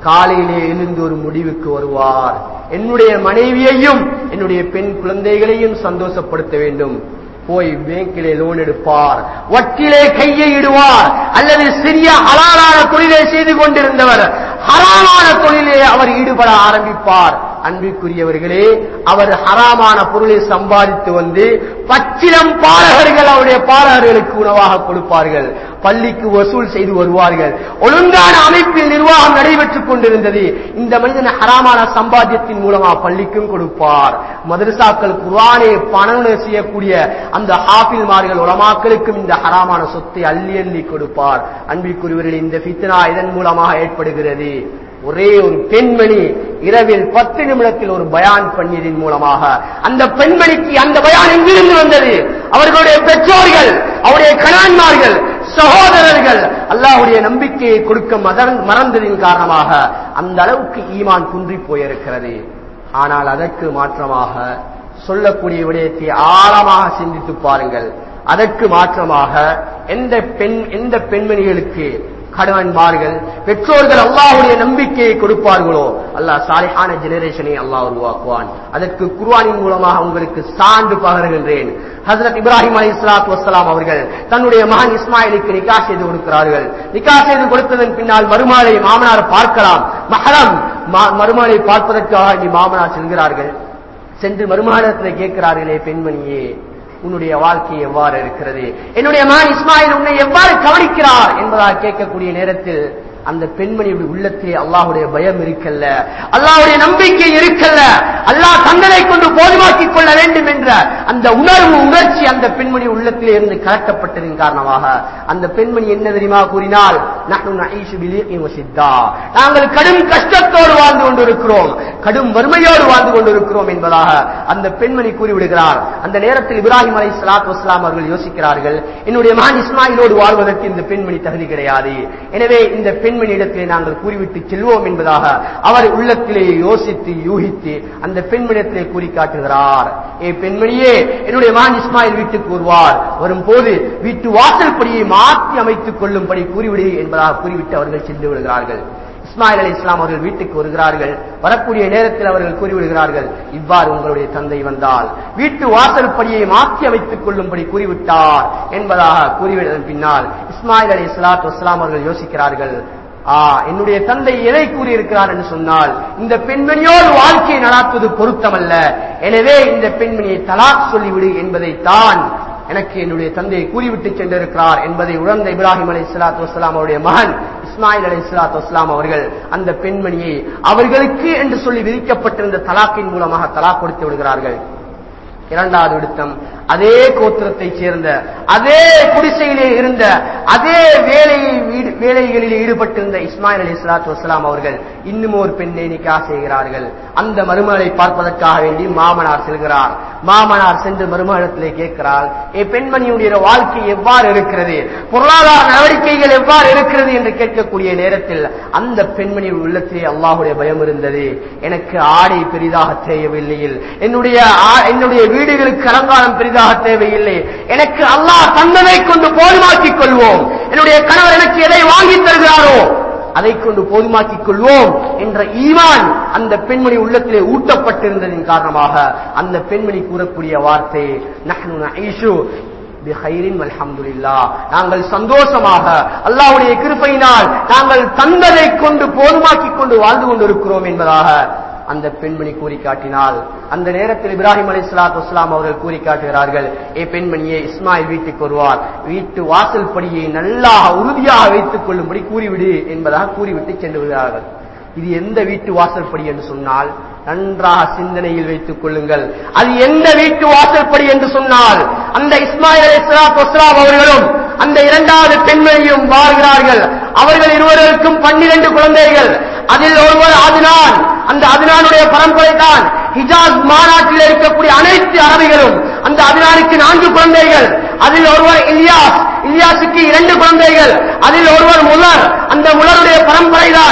காலையிலே எழுந்து ஒரு முடிவுக்கு வருவார் என்னுடைய மனைவியையும் என்னுடைய பெண் குழந்தைகளையும் சந்தோஷப்படுத்த வேண்டும் போய் பேங்கிலே லோன் எடுப்பார் வட்டிலே கையை இடுவார் அல்லது சிறிய ஹலாலான தொழிலை செய்து கொண்டிருந்தவர் ஹராமான தொழிலே அவர் ஈடுபட ஆரம்பிப்பார் அன்பிற்குரியவர்களே அவர் ஹராமான பொருளை சம்பாதித்து வந்து பச்சிலம் பாலகர்கள் அவருடைய பாலகர்களுக்கு உணவாக கொடுப்பார்கள் பள்ளிக்கு வசூல் செய்து வருவார்கள் ஒழுங்கான அமைப்பில் நிர்வாகம் நடைபெற்றுக் கொண்டிருந்தது இந்த மனிதன் ஹராமான சம்பாத்தியத்தின் மூலமா பள்ளிக்கும் கொடுப்பார் மதரசாக்கள் குர்ஆனை பணம் செய்யக்கூடிய அந்த ஹாஃபில்மார்கள் உலமாக்களுக்கும் இந்த ஹராமான சொத்தை அள்ளி அள்ளி கொடுப்பார் அன்பிற்குரியவர்கள் இந்த ஃபித்னா இதன் மூலமாக ஏற்படுகிறது ஒரே ஒரு பெண்மணி இரவில் பத்து நிமிடத்தில் ஒரு பயான் பண்ணியதன் மூலமாக அந்த பெண்மணிக்கு அந்த பயான் எங்கிருந்து வந்தது அவர்களுடைய பெற்றோர்கள் அவருடைய கணவன்மார்கள் சகோதரர்கள் அல்லாஹ்வுடைய நம்பிக்கையை கொடுக்க மதன் மறந்ததின் காரணமாக அந்த அளவுக்கு ஈமான் குன்றி போயிருக்கிறது ஆனால் அதற்கு மாற்றமாக சொல்லக்கூடிய விடயத்தை ஆழமாக சிந்தித்து பாருங்கள் அதற்கு மாற்றமாக எந்த பெண் எந்த பெண்மணிகளுக்கு கணவன்மார்கள் பெற்றோர்கள் அல்லாஹ்வுடைய நம்பிக்கையை கொடுப்பார்களோ அல்லாஹ் சாலிஹான ஜெனரேஷனை அல்லாஹ் உருவாக்குவான் அதற்கு குர்ஆனின் மூலமாக உங்களுக்கு சான்று பகர்கின்றேன் ஹசரத் இப்ராஹிம் அலி இஸ்லாத்து வசலாம் அவர்கள் தன்னுடைய மகன் இஸ்மாயிலுக்கு நிக்கா செய்து கொடுக்கிறார்கள் நிக்கா செய்து கொடுத்ததன் பின்னால் மறுமாலை மாமனார் பார்க்கலாம் மஹரம் ம- மறுமாலை பார்ப்பதற்காக நீ மாமனார் செல்கிறார்கள் சென்று மறுமாடத்தில் கேட்கிறார்களே பெண்மணியே உன்னுடைய வாழ்க்கை எவ்வாறு இருக்கிறது என்னுடைய மகன் இஸ்மாயில் உன்னை எவ்வாறு கவனிக்கிறார் என்பதாக கேட்கக்கூடிய நேரத்தில் அந்த பெண்மணியுடைய உள்ளத்திலே அல்லாஹ்வுடைய பயம் இருக்கல்ல அல்லாஹ்வுடைய நம்பிக்கை இருக்கல்ல அல்லாஹ் தண்டனை கொண்டு போதுமாக்கிக் கொள்ள வேண்டும் என்ற அந்த உணர்வு உணர்ச்சி அந்த பெண்மணி உள்ளத்திலே இருந்து கலட்டப்பட்டதின் காரணமாக அந்த பெண்மணி என்ன தெரியுமா கூறினால் நஹ்னு நஈஷு பிலீஇன் வசித்தா நாங்கள் கடும் கஷ்டத்தோடு வாழ்ந்து கொண்டிருக்கிறோம் கடும் வறுமையோடு வாழ்ந்து கொண்டிருக்கிறோம் என்பதாக அந்த பெண்மணி கூறிவிடுகிறார் அந்த நேரத்தில் இப்ராஹிம் அலை சலாத் வஸ்லாம் அவர்கள் யோசிக்கிறார்கள் என்னுடைய மகன் இஸ்மாயிலோடு வாழ்வதற்கு இந்த பெண்மணி தகுதி கிடையாது எனவே இந்த பெண்மணியிடத்திலே நாங்கள் கூறிவிட்டு செல்வோம் என்பதாக அவர் உள்ளத்திலே யோசித்து யூகித்து அந்த பெண்மணியத்திலே கூறி காட்டுகிறார் ஏ பெண்மணியே என்னுடைய மகன் இஸ்மாயில் வீட்டுக்கு வருவார் வரும்போது வீட்டு வாசல் படியை மாற்றி அமைத்துக் கொள்ளும்படி கூறிவிடு என்பதாக கூறிவிட்டு அவர்கள் சென்று விடுகிறார்கள் இஸ்மாயில் அலி இஸ்லாம் அவர்கள் வீட்டுக்கு வருகிறார்கள் வரக்கூடிய நேரத்தில் அவர்கள் கூறிவிடுகிறார்கள் இவ்வாறு உங்களுடைய தந்தை வந்தால் வீட்டு வாசல் படியை மாற்றி அமைத்துக் கொள்ளும்படி கூறிவிட்டார் என்பதாக கூறிவிட்டதன் பின்னால் இஸ்மாயில் அலி இஸ்லாத்து வஸ்லாம் அவர்கள் யோசிக்கிறார்கள் ஆ என்னுடைய தந்தை எதை கூறியிருக்கிறார் என்று சொன்னால் இந்த பெண்மணியோடு வாழ்க்கையை நடாத்துவது பொருத்தமல்ல எனவே இந்த பெண்மணியை தலாக் சொல்லிவிடு என்பதைத்தான் எனக்கு என்னுடைய தந்தையை கூறிவிட்டு சென்றிருக்கிறார் என்பதை உணர்ந்த இப்ராஹிம் அலி இஸ்லாத்து வஸ்லாம் அவருடைய மகன் இஸ்மாயில் அலி இஸ்லாத்து வஸ்லாம் அவர்கள் அந்த பெண்மணியை அவர்களுக்கு என்று சொல்லி விதிக்கப்பட்டிருந்த தலாக்கின் மூலமாக தலாக் கொடுத்து விடுகிறார்கள் இரண்டாவது விடுத்தம் அதே கோத்திரத்தைச் சேர்ந்த அதே குடிசையிலே இருந்த அதே வேலையை வீடு- வேலைகளில் ஈடுபட்டிருந்த இஸ்மாயில் அலி இஸ்லாத்து வஸ்லாம் அவர்கள் இன்னும் ஒரு பெண்ணை நிக்கா செய்கிறார்கள் அந்த மருமகளை பார்ப்பதற்காக வேண்டி மாமனார் செல்கிறார் மாமனார் சென்று மருமகளிடத்திலே கேட்கிறார் ஏ பெண்மணியுடைய வாழ்க்கை எவ்வாறு இருக்கிறது பொருளாதார நடவடிக்கைகள் எவ்வாறு இருக்கிறது என்று கேட்கக்கூடிய நேரத்தில் அந்த பெண்மணி உள்ளத்திலே அல்லாஹுடைய பயம் இருந்தது எனக்கு ஆடை பெரிதாக தேவையில்லை என்னுடைய ஆ- என்னுடைய வீடுகளுக்கு அலங்காரம் பெரிதாக தேவையில்லை எனக்கு அல்லாஹ் தந்ததை கொண்டு போதுமாக்கிக் கொள்வோம் என்னுடைய கணவர் எனக்கு எதை வாங்கி தருகிறாரோ அதை கொண்டு போதுமாக்கிக் கொள்வோம் என்ற ஈமான் அந்த பெண்மணி உள்ளத்திலே ஊட்டப்பட்டிருந்ததின் காரணமாக அந்த பெண்மணி கூறக்கூடிய வார்த்தை நஹ்னு நஈஷு பிஹைரின் வல்ஹம்துலில்லாஹ். நாங்கள் சந்தோஷமாக அல்லாஹ்வுடைய கிருபையினால் நாங்கள் தந்ததை கொண்டு போதுமாக்கிக் கொண்டு வாழ்ந்து கொண்டிருக்கிறோம் என்பதாக அந்த பெண்மணி கூறி காட்டினால் அந்த நேரத்தில் இப்ராஹிம் அலி சலாத்து வஸ்லாம் அவர்கள் கூறி காட்டுகிறார்கள் ஏ பெண்மணியே இஸ்மாயில் வீட்டுக்கு வருவார் வீட்டு வாசல் படியை நல்லா உறுதியாக வைத்துக் கொள்ளும்படி கூறிவிடு என்பதாக கூறிவிட்டு சென்று விடுகிறார்கள் இது எந்த வீட்டு வாசல்படி என்று சொன்னால் நன்றாக சிந்தனையில் வைத்துக் கொள்ளுங்கள் அது எந்த வீட்டு வாசல்படி என்று சொன்னால் அந்த இஸ்மாயில் அலைஹிஸ்ஸலாத்து வஸ்ஸலாம் அவர்களும் அந்த இரண்டாவது பெண்மணியும் வாழ்கிறார்கள் அவர்கள் இருவருக்கும் பன்னிரண்டு குழந்தைகள் அதில் ஒருவர் அதுனான் அந்த அதுனானுடைய பரம்பரை தான் ஹிஜாஸ் மாநாட்டில் இருக்கக்கூடிய அனைத்து அரபிகளும் அந்த அதுனானுக்கு நான்கு குழந்தைகள் அதில் ஒருவர் இலியாஸ் இலியாசுக்கு இரண்டு குழந்தைகள் அதில் ஒருவர் முலர் அந்த முலருடைய பரம்பரை தான் இன்றைக்கு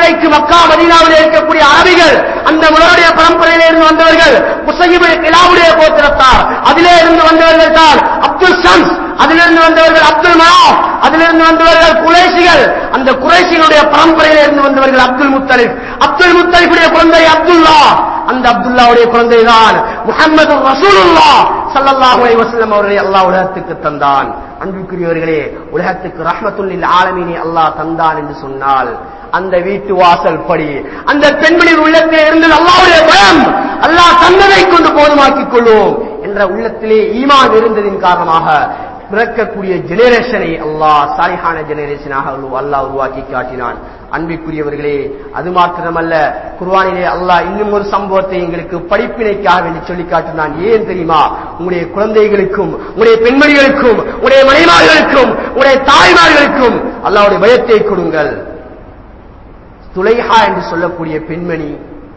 இன்றைக்கு மக்கா மதீனாவில் இருக்கக்கூடிய அரபிகள் அந்த முறையுடைய பரம்பரையில இருந்து வந்தவர்கள் முசையிபின் கிலாவுடைய கோத்திரத்தார் அதிலே இருந்து வந்தவர்கள் தான் அப்துல் ஷம்ஸ் அதிலிருந்து வந்தவர்கள் அப்துல் மனாப் அதிலிருந்து வந்தவர்கள் குறைசிகள் அந்த குறைசிகளுடைய பரம்பரையில இருந்து வந்தவர்கள் அப்துல் முத்தலிப் அப்துல் முத்தலிஃபுடைய குழந்தை அப்துல்லா அந்த அப்துல்லாவுடைய குழந்தை தான் முகமது ரசூலுல்லா ஸல்லல்லாஹு அலைஹி வஸல்லம் அவர்களை அல்லாஹ் உலகத்துக்கு தந்தான் அன்புக்குரியவர்களே உலகத்துக்கு ரஹ்மத்துல்லில் ஆலமீனி அல்லாஹ் தந்தான் என்று சொன்னால் அந்த வீட்டு வாசல் படி அந்த பெண்மணியின் உள்ளத்தில் இருந்தது அல்லாஹ்வுடைய பயம் அல்லாஹ் தந்ததை கொண்டு போதுமாக்கிக் கொள்வோம் என்ற உள்ளத்திலே ஈமான் இருந்ததின் காரணமாக பிறக்கக்கூடிய ஜெனரேஷனை அல்லாஹ் சாலிஹான ஜெனரேஷனாக அல்லாஹ் உருவாக்கி காட்டினான் அன்பிற்குரியவர்களே அது மாத்திரமல்ல குர்வானிலே அல்லாஹ் இன்னும் ஒரு சம்பவத்தை எங்களுக்கு படிப்பினைக்காக வேண்டி சொல்லி காட்டினான் ஏன் தெரியுமா உங்களுடைய குழந்தைகளுக்கும் உங்களுடைய பெண்மணிகளுக்கும் உங்களுடைய மனைமார்களுக்கும் உங்களுடைய தாய்மார்களுக்கும் அல்லாஹ்வுடைய பயத்தை கொடுங்கள் துலைஹா என்று சொல்லக்கூடிய பெண்மணி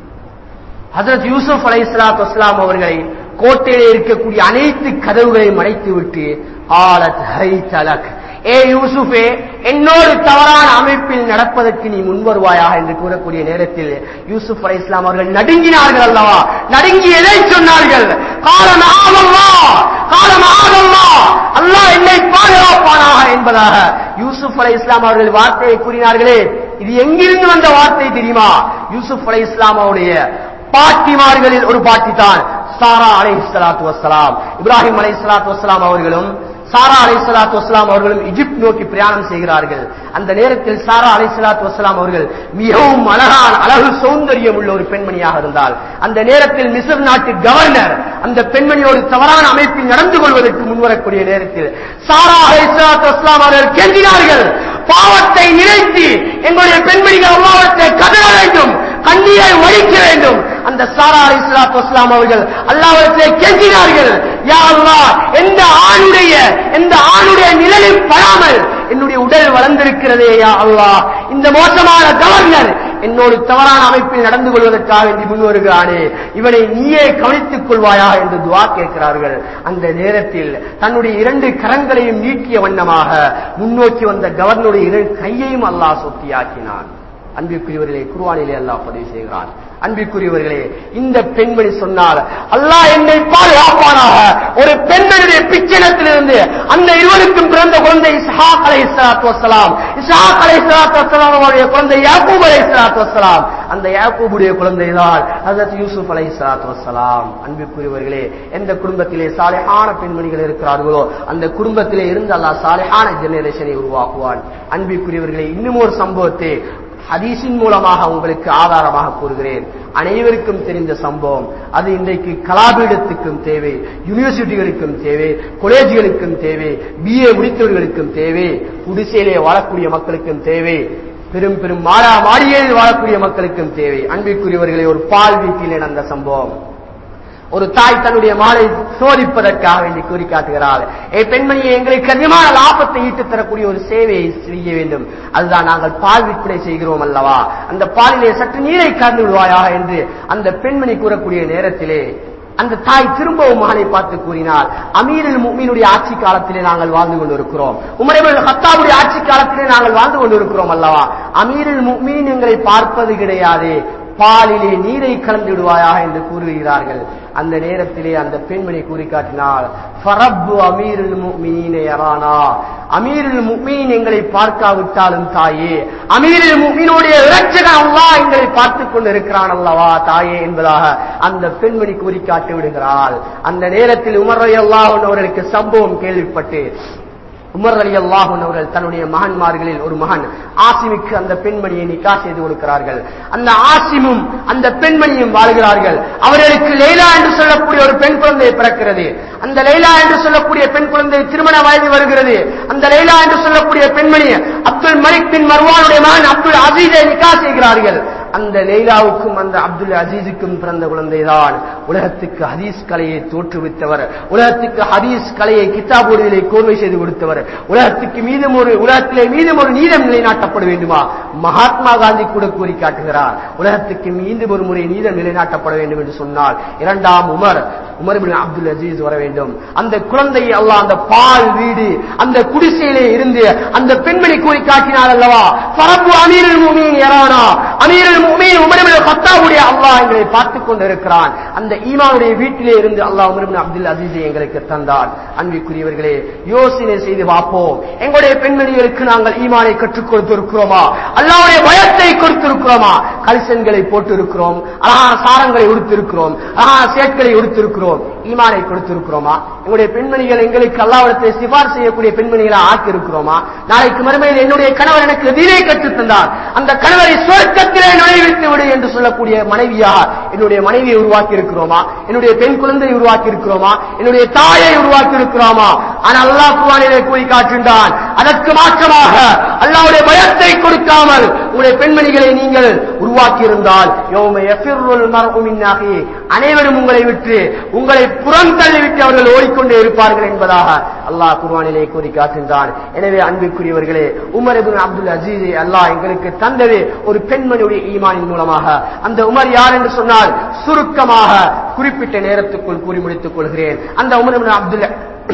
ஹசரத் யூசுப் அலை இஸ்லாத் வஸ்லாம் அவர்களை கோட்டையிலே இருக்கக்கூடிய அனைத்து கதவுகளையும் அடைத்து விட்டு ஆலத் ஹை தலக் ஏ யூசுஃபே என்னோடு தவறான அமைப்பில் நடப்பதற்கு நீ முன்வருவாயாக என்று கூறக்கூடிய நேரத்தில் யூசுப் அலை இஸ்லாம் அவர்கள் நடுங்கினார்கள் அல்லவா நடுங்கி எதை சொன்னார்கள் காலம் ஆகல்லா காலம் ஆகல்லா அல்லாஹ் என்னை பாதுகாப்பானாக என்பதாக யூசுப் அலை இஸ்லாம் அவர்கள் வார்த்தையை கூறினார்களே இது எங்கிருந்து வந்த வார்த்தை தெரியுமா யூசுப் அலை இஸ்லாம் அவருடைய பாட்டிமார்களில் ஒரு பாட்டி தான் சாரா அலை சலாத்து வசலாம் இப்ராஹிம் அலை சலாத்து வசலாம் அவர்களும் சாரா அலை சலாத்து வசலாம் அவர்களும் இஜிப்ட் நோக்கி பிரயாணம் செய்கிறார்கள் அந்த நேரத்தில் சாரா அலை சலாத்து வசலாம் அவர்கள் மிகவும் அழகான அழகு சௌந்தரியம் உள்ள ஒரு பெண்மணியாக இருந்தால் அந்த நேரத்தில் மிசர் நாட்டு கவர்னர் அந்த பெண்மணியோடு தவறான அமைப்பில் நடந்து கொள்வதற்கு முன்வரக்கூடிய நேரத்தில் சாரா அலை சலாத்து வசலாம் அவர்கள் கெஞ்சினார்கள் பாவத்தை நினைத்து எங்களுடைய பெண்மணிகள் அல்லாவற்றை கதற வேண்டும் கண்ணீரை ஒழிக்க வேண்டும் அந்த சாரா அலி சலாத்து வஸ்லாம் அவர்கள் அல்லாவற்றை கெஞ்சினார்கள் யா அல்லாஹ் எந்த ஆணுடைய எந்த ஆணுடைய நிழலில் படாமல் என்னுடைய உடல் வளர்ந்திருக்கிறதே யா அல்லாஹ் இந்த மோசமான கவர்னர் என்னோடு தவறான அமைப்பில் நடந்து கொள்வதற்காக வேண்டி முன் வருகிறானே இவனை நீயே கவனித்துக் கொள்வாயா என்று துவா கேட்கிறார்கள் அந்த நேரத்தில் தன்னுடைய இரண்டு கரங்களையும் நீட்டிய வண்ணமாக முன்னோக்கி வந்த கவர்னருடைய இரு கையையும் அல்லாஹ் சொத்தியாக்கினான் அன்பிற்குரியவர்களே குருவானிலே அல்லாஹ் பதிவு செய்கிறான் அன்பிற்குரியவர்களே இந்த பெண்மணி சொன்னால் அல்லாஹ் என்னை பாதுகாப்பானாக ஒரு பெண்மணியுடைய பிச்சனத்திலிருந்து அந்த இருவருக்கும் பிறந்த குழந்தை இஸ்ஹாக் அலை இஸ்லாத்து வசலாம் இஸ்ஹாக் அலை இஸ்லாத்து வசலாம் அவருடைய குழந்தை யாக்கூப் அலை இஸ்லாத்து வசலாம் அந்த யாக்கூபுடைய குழந்தை தான் ஹசரத் யூசுப் அலை இஸ்லாத்து வசலாம் அன்பிற்குரியவர்களே எந்த குடும்பத்திலே சாலையான பெண்மணிகள் இருக்கிறார்களோ அந்த குடும்பத்திலே இருந்து அல்லாஹ் சாலையான ஜெனரேஷனை உருவாக்குவான் அன்பிற்குரியவர்களே இன்னும் ஒரு சம்பவத்தை ஹதீஸின் மூலமாக உங்களுக்கு ஆதாரமாக கூறுகிறேன் அனைவருக்கும் தெரிந்த சம்பவம் அது இன்றைக்கு கலாபீடத்துக்கும் தேவை யூனிவர்சிட்டிகளுக்கும் தேவை காலேஜுகளுக்கும் தேவை பிஏ முடித்தவர்களுக்கும் தேவை குடிசையிலே வாழக்கூடிய மக்களுக்கும் தேவை பெரும் பெரும் மாடா மாடியில் வாழக்கூடிய மக்களுக்கும் தேவை அன்பிற்குரியவர்களே ஒரு பால் வீட்டில் நடந்த சம்பவம் ஒரு தாய் தன்னுடைய மாலை சோதிப்பதற்காக வேண்டி கூறி காட்டுகிறாள் ஏ பெண்மணியை எங்களுக்கு அதிகமான லாபத்தை ஈட்டு தரக்கூடிய ஒரு சேவையை செய்ய வேண்டும் அதுதான் நாங்கள் பால் விற்பனை செய்கிறோம் அல்லவா அந்த பாலிலே சற்று நீரை கலந்து விடுவாயாக என்று அந்த பெண்மணி கூறக்கூடிய நேரத்திலே அந்த தாய் திரும்பவும் மகனை பார்த்து கூறினார் அமீரில் முக்மீனுடைய ஆட்சி காலத்திலே நாங்கள் வாழ்ந்து கொண்டிருக்கிறோம் உமரபில் ஹத்தாவுடைய ஆட்சி காலத்திலே நாங்கள் வாழ்ந்து கொண்டிருக்கிறோம் அல்லவா அமீரில் முக்மீன் எங்களை பார்ப்பது கிடையாது பாலிலே நீரை கலந்து விடுவாயாக என்று கூறுகிறார்கள் அந்த நேரத்திலே அந்த பெண்மணி கூறி காட்டினார் ஃபரப்பு அமீருல் முக்மீன யரானா அமீருல் முக்மீன் எங்களை பார்க்காவிட்டாலும் தாயே அமீருல் முக்மீனுடைய இரட்சகன் அல்லாஹ் எங்களை பார்த்துக் கொண்டிருக்கிறான் அல்லவா தாயே என்பதாக அந்த பெண்மணி கூறி காட்டி விடுகிறாள் அந்த நேரத்தில் உமர் அல்லாஹ் அவர்களுக்கு சம்பவம் கேள்விப்பட்டு உமர் அலி அல்லாஹன் அவர்கள் தன்னுடைய மகன்மார்களில் ஒரு மகன் ஆசிமுக்கு அந்த பெண்மணியை நிக்கா செய்து கொடுக்கிறார்கள் அந்த ஆசிமும் அந்த பெண்மணியும் வாழ்கிறார்கள் அவர்களுக்கு லைலா என்று சொல்லக்கூடிய ஒரு பெண் குழந்தை பிறக்கிறது அந்த லைலா என்று சொல்லக்கூடிய பெண் குழந்தை திருமண வயது வருகிறது அந்த லைலா என்று சொல்லக்கூடிய பெண்மணி அப்துல் மலிக் பின் மர்வானுடைய மகன் அப்துல் அசீஸை நிக்கா செய்கிறார்கள் அந்த லைலாவுக்கும் அந்த அப்துல் அசீஸுக்கும் பிறந்த குழந்தைதான் உலகத்துக்கு ஹதீஸ் கலையை தோற்றுவித்தவர் உலகத்துக்கு ஹதீஸ் கலையை கித்தாபூரிலே கோர்வை செய்து கொடுத்தவர் உலகத்துக்கு மீதும் ஒரு உலகத்திலே மீதும் ஒரு நீதம் நிலைநாட்டப்பட வேண்டுமா மகாத்மா காந்தி கூட கூறி காட்டுகிறார் உலகத்துக்கு மீண்டும் ஒரு முறை நீதம் நிலைநாட்டப்பட வேண்டும் என்று சொன்னால் இரண்டாம் உமர் உமர் பின் அப்துல் அசீஸ் வர வேண்டும் அந்த குழந்தையை அல்லாஹ் அந்த பால் வீடு அந்த குடிசையிலே இருந்து அந்த பெண்மணி கூறி காட்டினார் அல்லவா பரப்பு அமீரல் மூமியின் எரானா அமீரல் மூமியின் உமர் பின் கத்தாவுடைய அல்லாஹ் எங்களை பார்த்துக் கொண்டிருக்கிறான் அந்த ஈமானுடைய வீட்டிலே இருந்து அல்லாஹ் உமர் பின் அப்துல் அசீஸை எங்களுக்கு தந்தார் அன்பிற்குரியவர்களே யோசனை செய்து பார்ப்போம் எங்களுடைய பெண்மணிகளுக்கு நாங்கள் ஈமானை கற்றுக் கொடுத்திருக்கிறோமா அல்லாவுடைய பயத்தை கொடுத்திருக்கிறோமா கலிசன்களை போட்டு இருக்கிறோம் அழகான சாரங்களை உடுத்திருக்கிறோம் அழகான சேட்களை உடுத்திருக்கிறோம் ஈமானை கொடுத்திருக்கிறோமா எங்களுடைய பெண்மணிகள் எங்களுக்கு அல்லாவிடத்தை சிபார் செய்யக்கூடிய பெண்மணிகளை ஆக்கி இருக்கிறோமா நாளைக்கு மறுமையில் என்னுடைய கணவர் எனக்கு தீனை கற்றுத் தந்தார் அந்த கணவரை சுவர்க்கத்திலே நுழைவித்து விடு என்று சொல்லக்கூடிய மனைவியாக என்னுடைய மனைவியை உருவாக்கி இருக்கிறோமா என்னுடைய பெண் குழந்தையை உருவாக்கி இருக்கிறோமா என்னுடைய தாயை உருவாக்கி இருக்கிறோமா ஆனால் அல்லாஹ் குவானிலே கூறி காட்டுகின்றான் அதற்கு மாற்றமாக அல்லாவுடைய பயத்தை கொடுக்காமல் உங்களுடைய பெண்மணிகளை நீங்கள் உருவாக்கி இருந்தால் அனைவரும் உங்களை விட்டு உங்களை புறம் தள்ளிவிட்டு அவர்கள் ஓடிக்கொண்டே இருப்பார்கள் என்பதாக அல்லாஹ் குர்வானிலே கூறி காட்டுகின்றான் எனவே அன்பிற்குரியவர்களே உமர் இப்னு அப்துல் அஜீஸை அல்லாஹ் எங்களுக்கு தந்தது ஒரு பெண்மணியுடைய ஈமானின் மூலமாக அந்த உமர் யார் என்று சொன்னால் சுருக்கமாக குறிப்பிட்ட நேரத்துக்குள் கூறி முடித்துக் கொள்கிறேன் அந்த உமர் இப்னு அப்துல்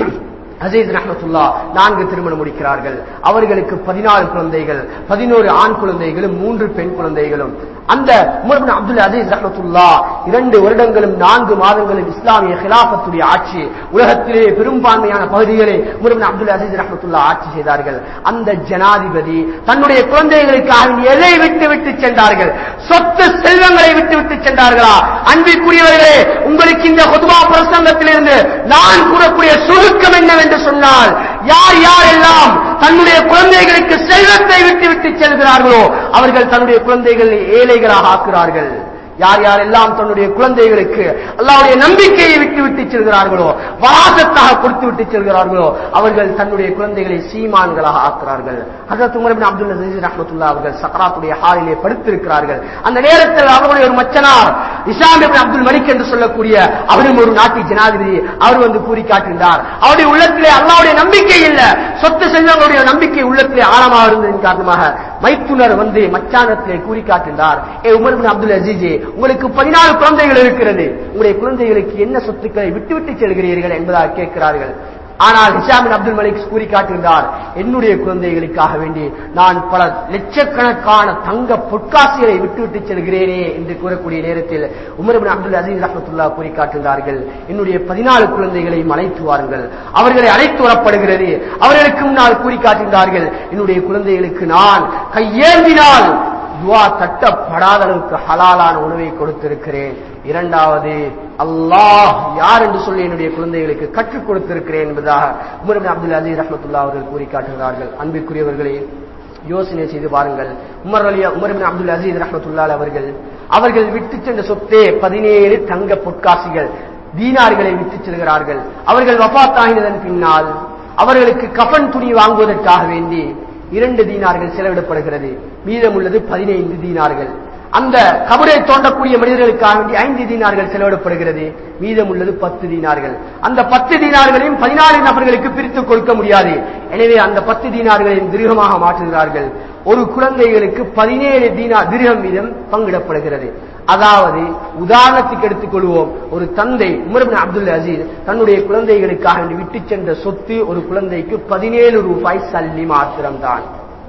அசீஸ் ரஹமத்துல்லா நான்கு திருமணம் முடிக்கிறார்கள் அவர்களுக்கு பதினாலு குழந்தைகள் பதினோரு ஆண் குழந்தைகளும் மூன்று பெண் குழந்தைகளும் அந்த உமர் அப்துல் அசீஸ் ரஹமத்துல்லா இரண்டு வருடங்களும் நான்கு மாதங்களும் இஸ்லாமிய ஹிலாபத்துடைய ஆட்சி உலகத்திலே பெரும்பான்மையான பகுதிகளை உமர் அப்துல் அசீஸ் ரஹமத்துல்லா ஆட்சி செய்தார்கள் அந்த ஜனாதிபதி தன்னுடைய குழந்தைகளுக்காக எதை விட்டு விட்டு சென்றார்கள் சொத்து செல்வங்களை விட்டு விட்டு சென்றார்களா அன்பிற்குரியவர்களே உங்களுக்கு இந்த பொதுவா பிரசங்கத்திலிருந்து நான் கூறக்கூடிய சுருக்கம் என்னவென்று சொன்னால் யார் யாரெல்லாம் தன்னுடைய குழந்தைகளுக்கு செல்வத்தை விட்டு விட்டு செல்கிறார்களோ அவர்கள் தன்னுடைய குழந்தைகளை ஏழைகளாக ஆக்குகிறார்கள் யார் யாரெல்லாம் தன்னுடைய குழந்தைகளுக்கு அல்லாவுடைய நம்பிக்கையை விட்டு விட்டு செல்கிறார்களோ வராசத்தாக கொடுத்து விட்டு செல்கிறார்களோ அவர்கள் தன்னுடைய குழந்தைகளை சீமான்களாக ஆக்குறார்கள் ஹசரத் உமர் பின் அப்துல் அசீஸ் ரஹமத்துல்லா அவர்கள் சக்கராத்துடைய ஹாலிலே படுத்திருக்கிறார்கள் அந்த நேரத்தில் அவருடைய ஒரு மச்சனார் இஸ்லாம் பின் அப்துல் மலிக் என்று சொல்லக்கூடிய அவரும் ஒரு நாட்டு ஜனாதிபதி அவர் வந்து கூறி காட்டுகின்றார் அவருடைய உள்ளத்திலே அல்லாவுடைய நம்பிக்கை இல்ல சொத்து செல்வங்களுடைய நம்பிக்கை உள்ளத்திலே ஆழமாக இருந்ததின் காரணமாக மைத்துனர் வந்து மச்சானத்திலே கூறி காட்டுகின்றார் ஏ உமர் பின் அப்துல் அசீஜே உங்களுக்கு பதினாலு குழந்தைகள் இருக்கிறது உங்களுடைய குழந்தைகளுக்கு என்ன சொத்துக்களை விட்டுவிட்டு செல்கிறீர்கள் என்பதாக கேட்கிறார்கள் ஆனால் ஹிஷாமின் அப்துல் மலிக் கூறி காட்டுகின்றார் என்னுடைய குழந்தைகளுக்காக வேண்டி நான் பல லட்சக்கணக்கான தங்க பொற்காசிகளை விட்டுவிட்டு செல்கிறேனே என்று கூறக்கூடிய நேரத்தில் உமர்பின் அப்துல் அசீஸ் ரஹமத்துல்லா கூறி காட்டுகிறார்கள் என்னுடைய பதினாலு குழந்தைகளையும் அழைத்து வாருங்கள் அவர்களை அழைத்து வரப்படுகிறது அவர்களுக்கு முன்னால் கூறி காட்டுகின்றார்கள் என்னுடைய குழந்தைகளுக்கு நான் கையேந்தினால் துவா தட்டப்படாத அளவுக்கு ஹலாலான உணவை கொடுத்திருக்கிறேன் இரண்டாவது அல்லாஹ் யார் என்று சொல்லி என்னுடைய குழந்தைகளுக்கு கற்றுக் கொடுத்திருக்கிறேன் என்பதாக உமர் அப்துல் அலி ரஹமத்துல்லா அவர்கள் கூறி காட்டுகிறார்கள் அன்பிற்குரியவர்களே யோசனை செய்து பாருங்கள் உமர் அலி உமர் அப்துல் அசீஸ் ரஹமத்துல்லா அவர்கள் அவர்கள் விட்டு சென்ற சொத்தே பதினேழு தங்க பொற்காசிகள் தீனார்களை விட்டு செல்கிறார்கள் அவர்கள் வபாத்தாகினதன் பின்னால் அவர்களுக்கு கஃன் துணி வாங்குவதற்காக வேண்டி இரண்டு தீனார்கள் செலவிடப்படுகிறது மீதம் உள்ளது பதினைந்து தீனார்கள் அந்த கபரை தோண்டக்கூடிய மனிதர்களுக்காக வேண்டி ஐந்து தீனார்கள் செலவிடப்படுகிறது மீதம் உள்ளது பத்து தீனார்கள் அந்த பத்து தீனார்களையும் பதினாறு நபர்களுக்கு பிரித்து கொடுக்க முடியாது எனவே அந்த பத்து தீனார்களையும் திருகமாக மாற்றுகிறார்கள் ஒரு குழந்தைகளுக்கு பதினேழு தீனா திருகம் வீதம் பங்கிடப்படுகிறது அதாவது உதாரணத்துக்கு எடுத்துக் கொள்வோம் ஒரு தந்தை உமர்பின் அப்துல் அசீஸ் தன்னுடைய குழந்தைகளுக்காக வேண்டி விட்டு சென்ற சொத்து ஒரு குழந்தைக்கு பதினேழு ரூபாய் சல்லி மாத்திரம்தான்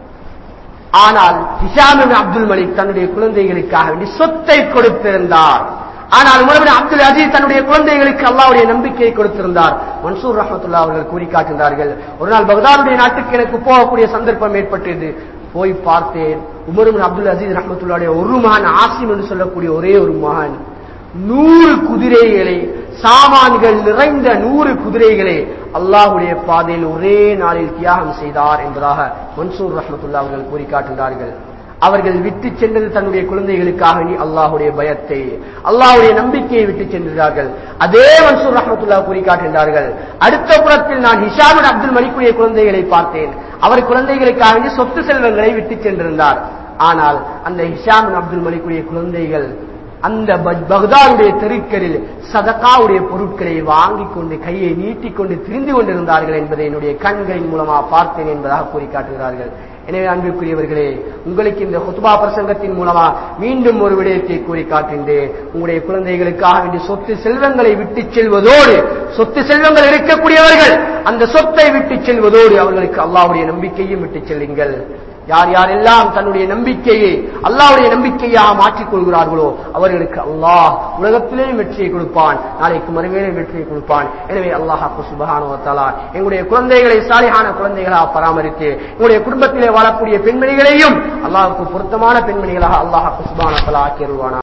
ஆனால் ஹிஷாமின் அப்துல் மலிக் தன்னுடைய குழந்தைகளுக்காக வேண்டி சொத்தை கொடுத்திருந்தார் ஆனால் உமர்பின் அப்துல் அஜீஸ் தன்னுடைய குழந்தைகளுக்கு அல்லாவுடைய நம்பிக்கையை கொடுத்திருந்தார் மன்சூர் ரஹமத்துல்லா அவர்கள் கூறி காட்டுகிறார்கள் ஒரு நாள் பகதாதுடைய நாட்டுக்கு எனக்கு போகக்கூடிய சந்தர்ப்பம் ஏற்பட்டது போய் பார்த்தேன் உமர்பின் அப்துல் அசீஸ் ரஹமத்துல்லாவுடைய ஒரு மகன் ஆசிம் என்று சொல்லக்கூடிய ஒரே ஒரு மகன் நூறு குதிரைகளை சாமான்கள் நிறைந்த நூறு குதிரைகளை அல்லாஹுடைய பாதையில் ஒரே நாளில் தியாகம் செய்தார் என்பதாக மன்சூர் ரஹமத்துல்லா அவர்கள் கூறி காட்டுகிறார்கள் அவர்கள் விட்டு சென்றது தன்னுடைய குழந்தைகளுக்காக நீ அல்லாஹுடைய பயத்தை அல்லாஹுடைய நம்பிக்கையை விட்டு சென்றார்கள் அதே மன்சூர் ரஹமத்துல்லா கூறி காட்டுகின்றார்கள் அடுத்த புறத்தில் நான் ஹிஷாமின் அப்துல் மலிக்குடைய குழந்தைகளை பார்த்தேன் அவர் குழந்தைகளுக்காக வேண்டி சொத்து செல்வங்களை விட்டு சென்றிருந்தார் ஆனால் அந்த ஹிஷாமின் அப்துல் மலிக்குடைய குழந்தைகள் அந்த பக்தாருடைய தெருக்களில் சதக்காவுடைய பொருட்களை வாங்கிக் கொண்டு கையை நீட்டிக்கொண்டு திரிந்து கொண்டிருந்தார்கள் என்பதை என்னுடைய கண்களின் மூலமாக பார்த்தேன் என்பதாக கூறி காட்டுகிறார்கள் எனவே அன்பிற்குரியவர்களே உங்களுக்கு இந்த ஹுத்பா பிரசங்கத்தின் மூலமா மீண்டும் ஒரு விடயத்தை கூறி காட்டுகின்றேன் உங்களுடைய குழந்தைகளுக்காக வேண்டிய சொத்து செல்வங்களை விட்டு செல்வதோடு சொத்து செல்வங்கள் இருக்கக்கூடியவர்கள் அந்த சொத்தை விட்டு செல்வதோடு அவர்களுக்கு அல்லாவுடைய நம்பிக்கையும் விட்டு செல்லுங்கள் யார் யாரெல்லாம் தன்னுடைய நம்பிக்கையை அல்லாவுடைய நம்பிக்கையாக மாற்றிக் கொள்கிறார்களோ அவர்களுக்கு அல்லாஹ் உலகத்திலேயும் வெற்றியை கொடுப்பான் நாளைக்கு மறுமையிலும் வெற்றியை கொடுப்பான் எனவே அல்லாஹாக்கு சுபகானுவத்தாலா எங்களுடைய குழந்தைகளை சாலியான குழந்தைகளாக பராமரித்து எங்களுடைய குடும்பத்திலே வாழக்கூடிய பெண்மணிகளையும் அல்லாஹுக்கு பொருத்தமான பெண்மணிகளாக அல்லாஹாக்கு சுபகானத்தலா ஆக்கிடுவானா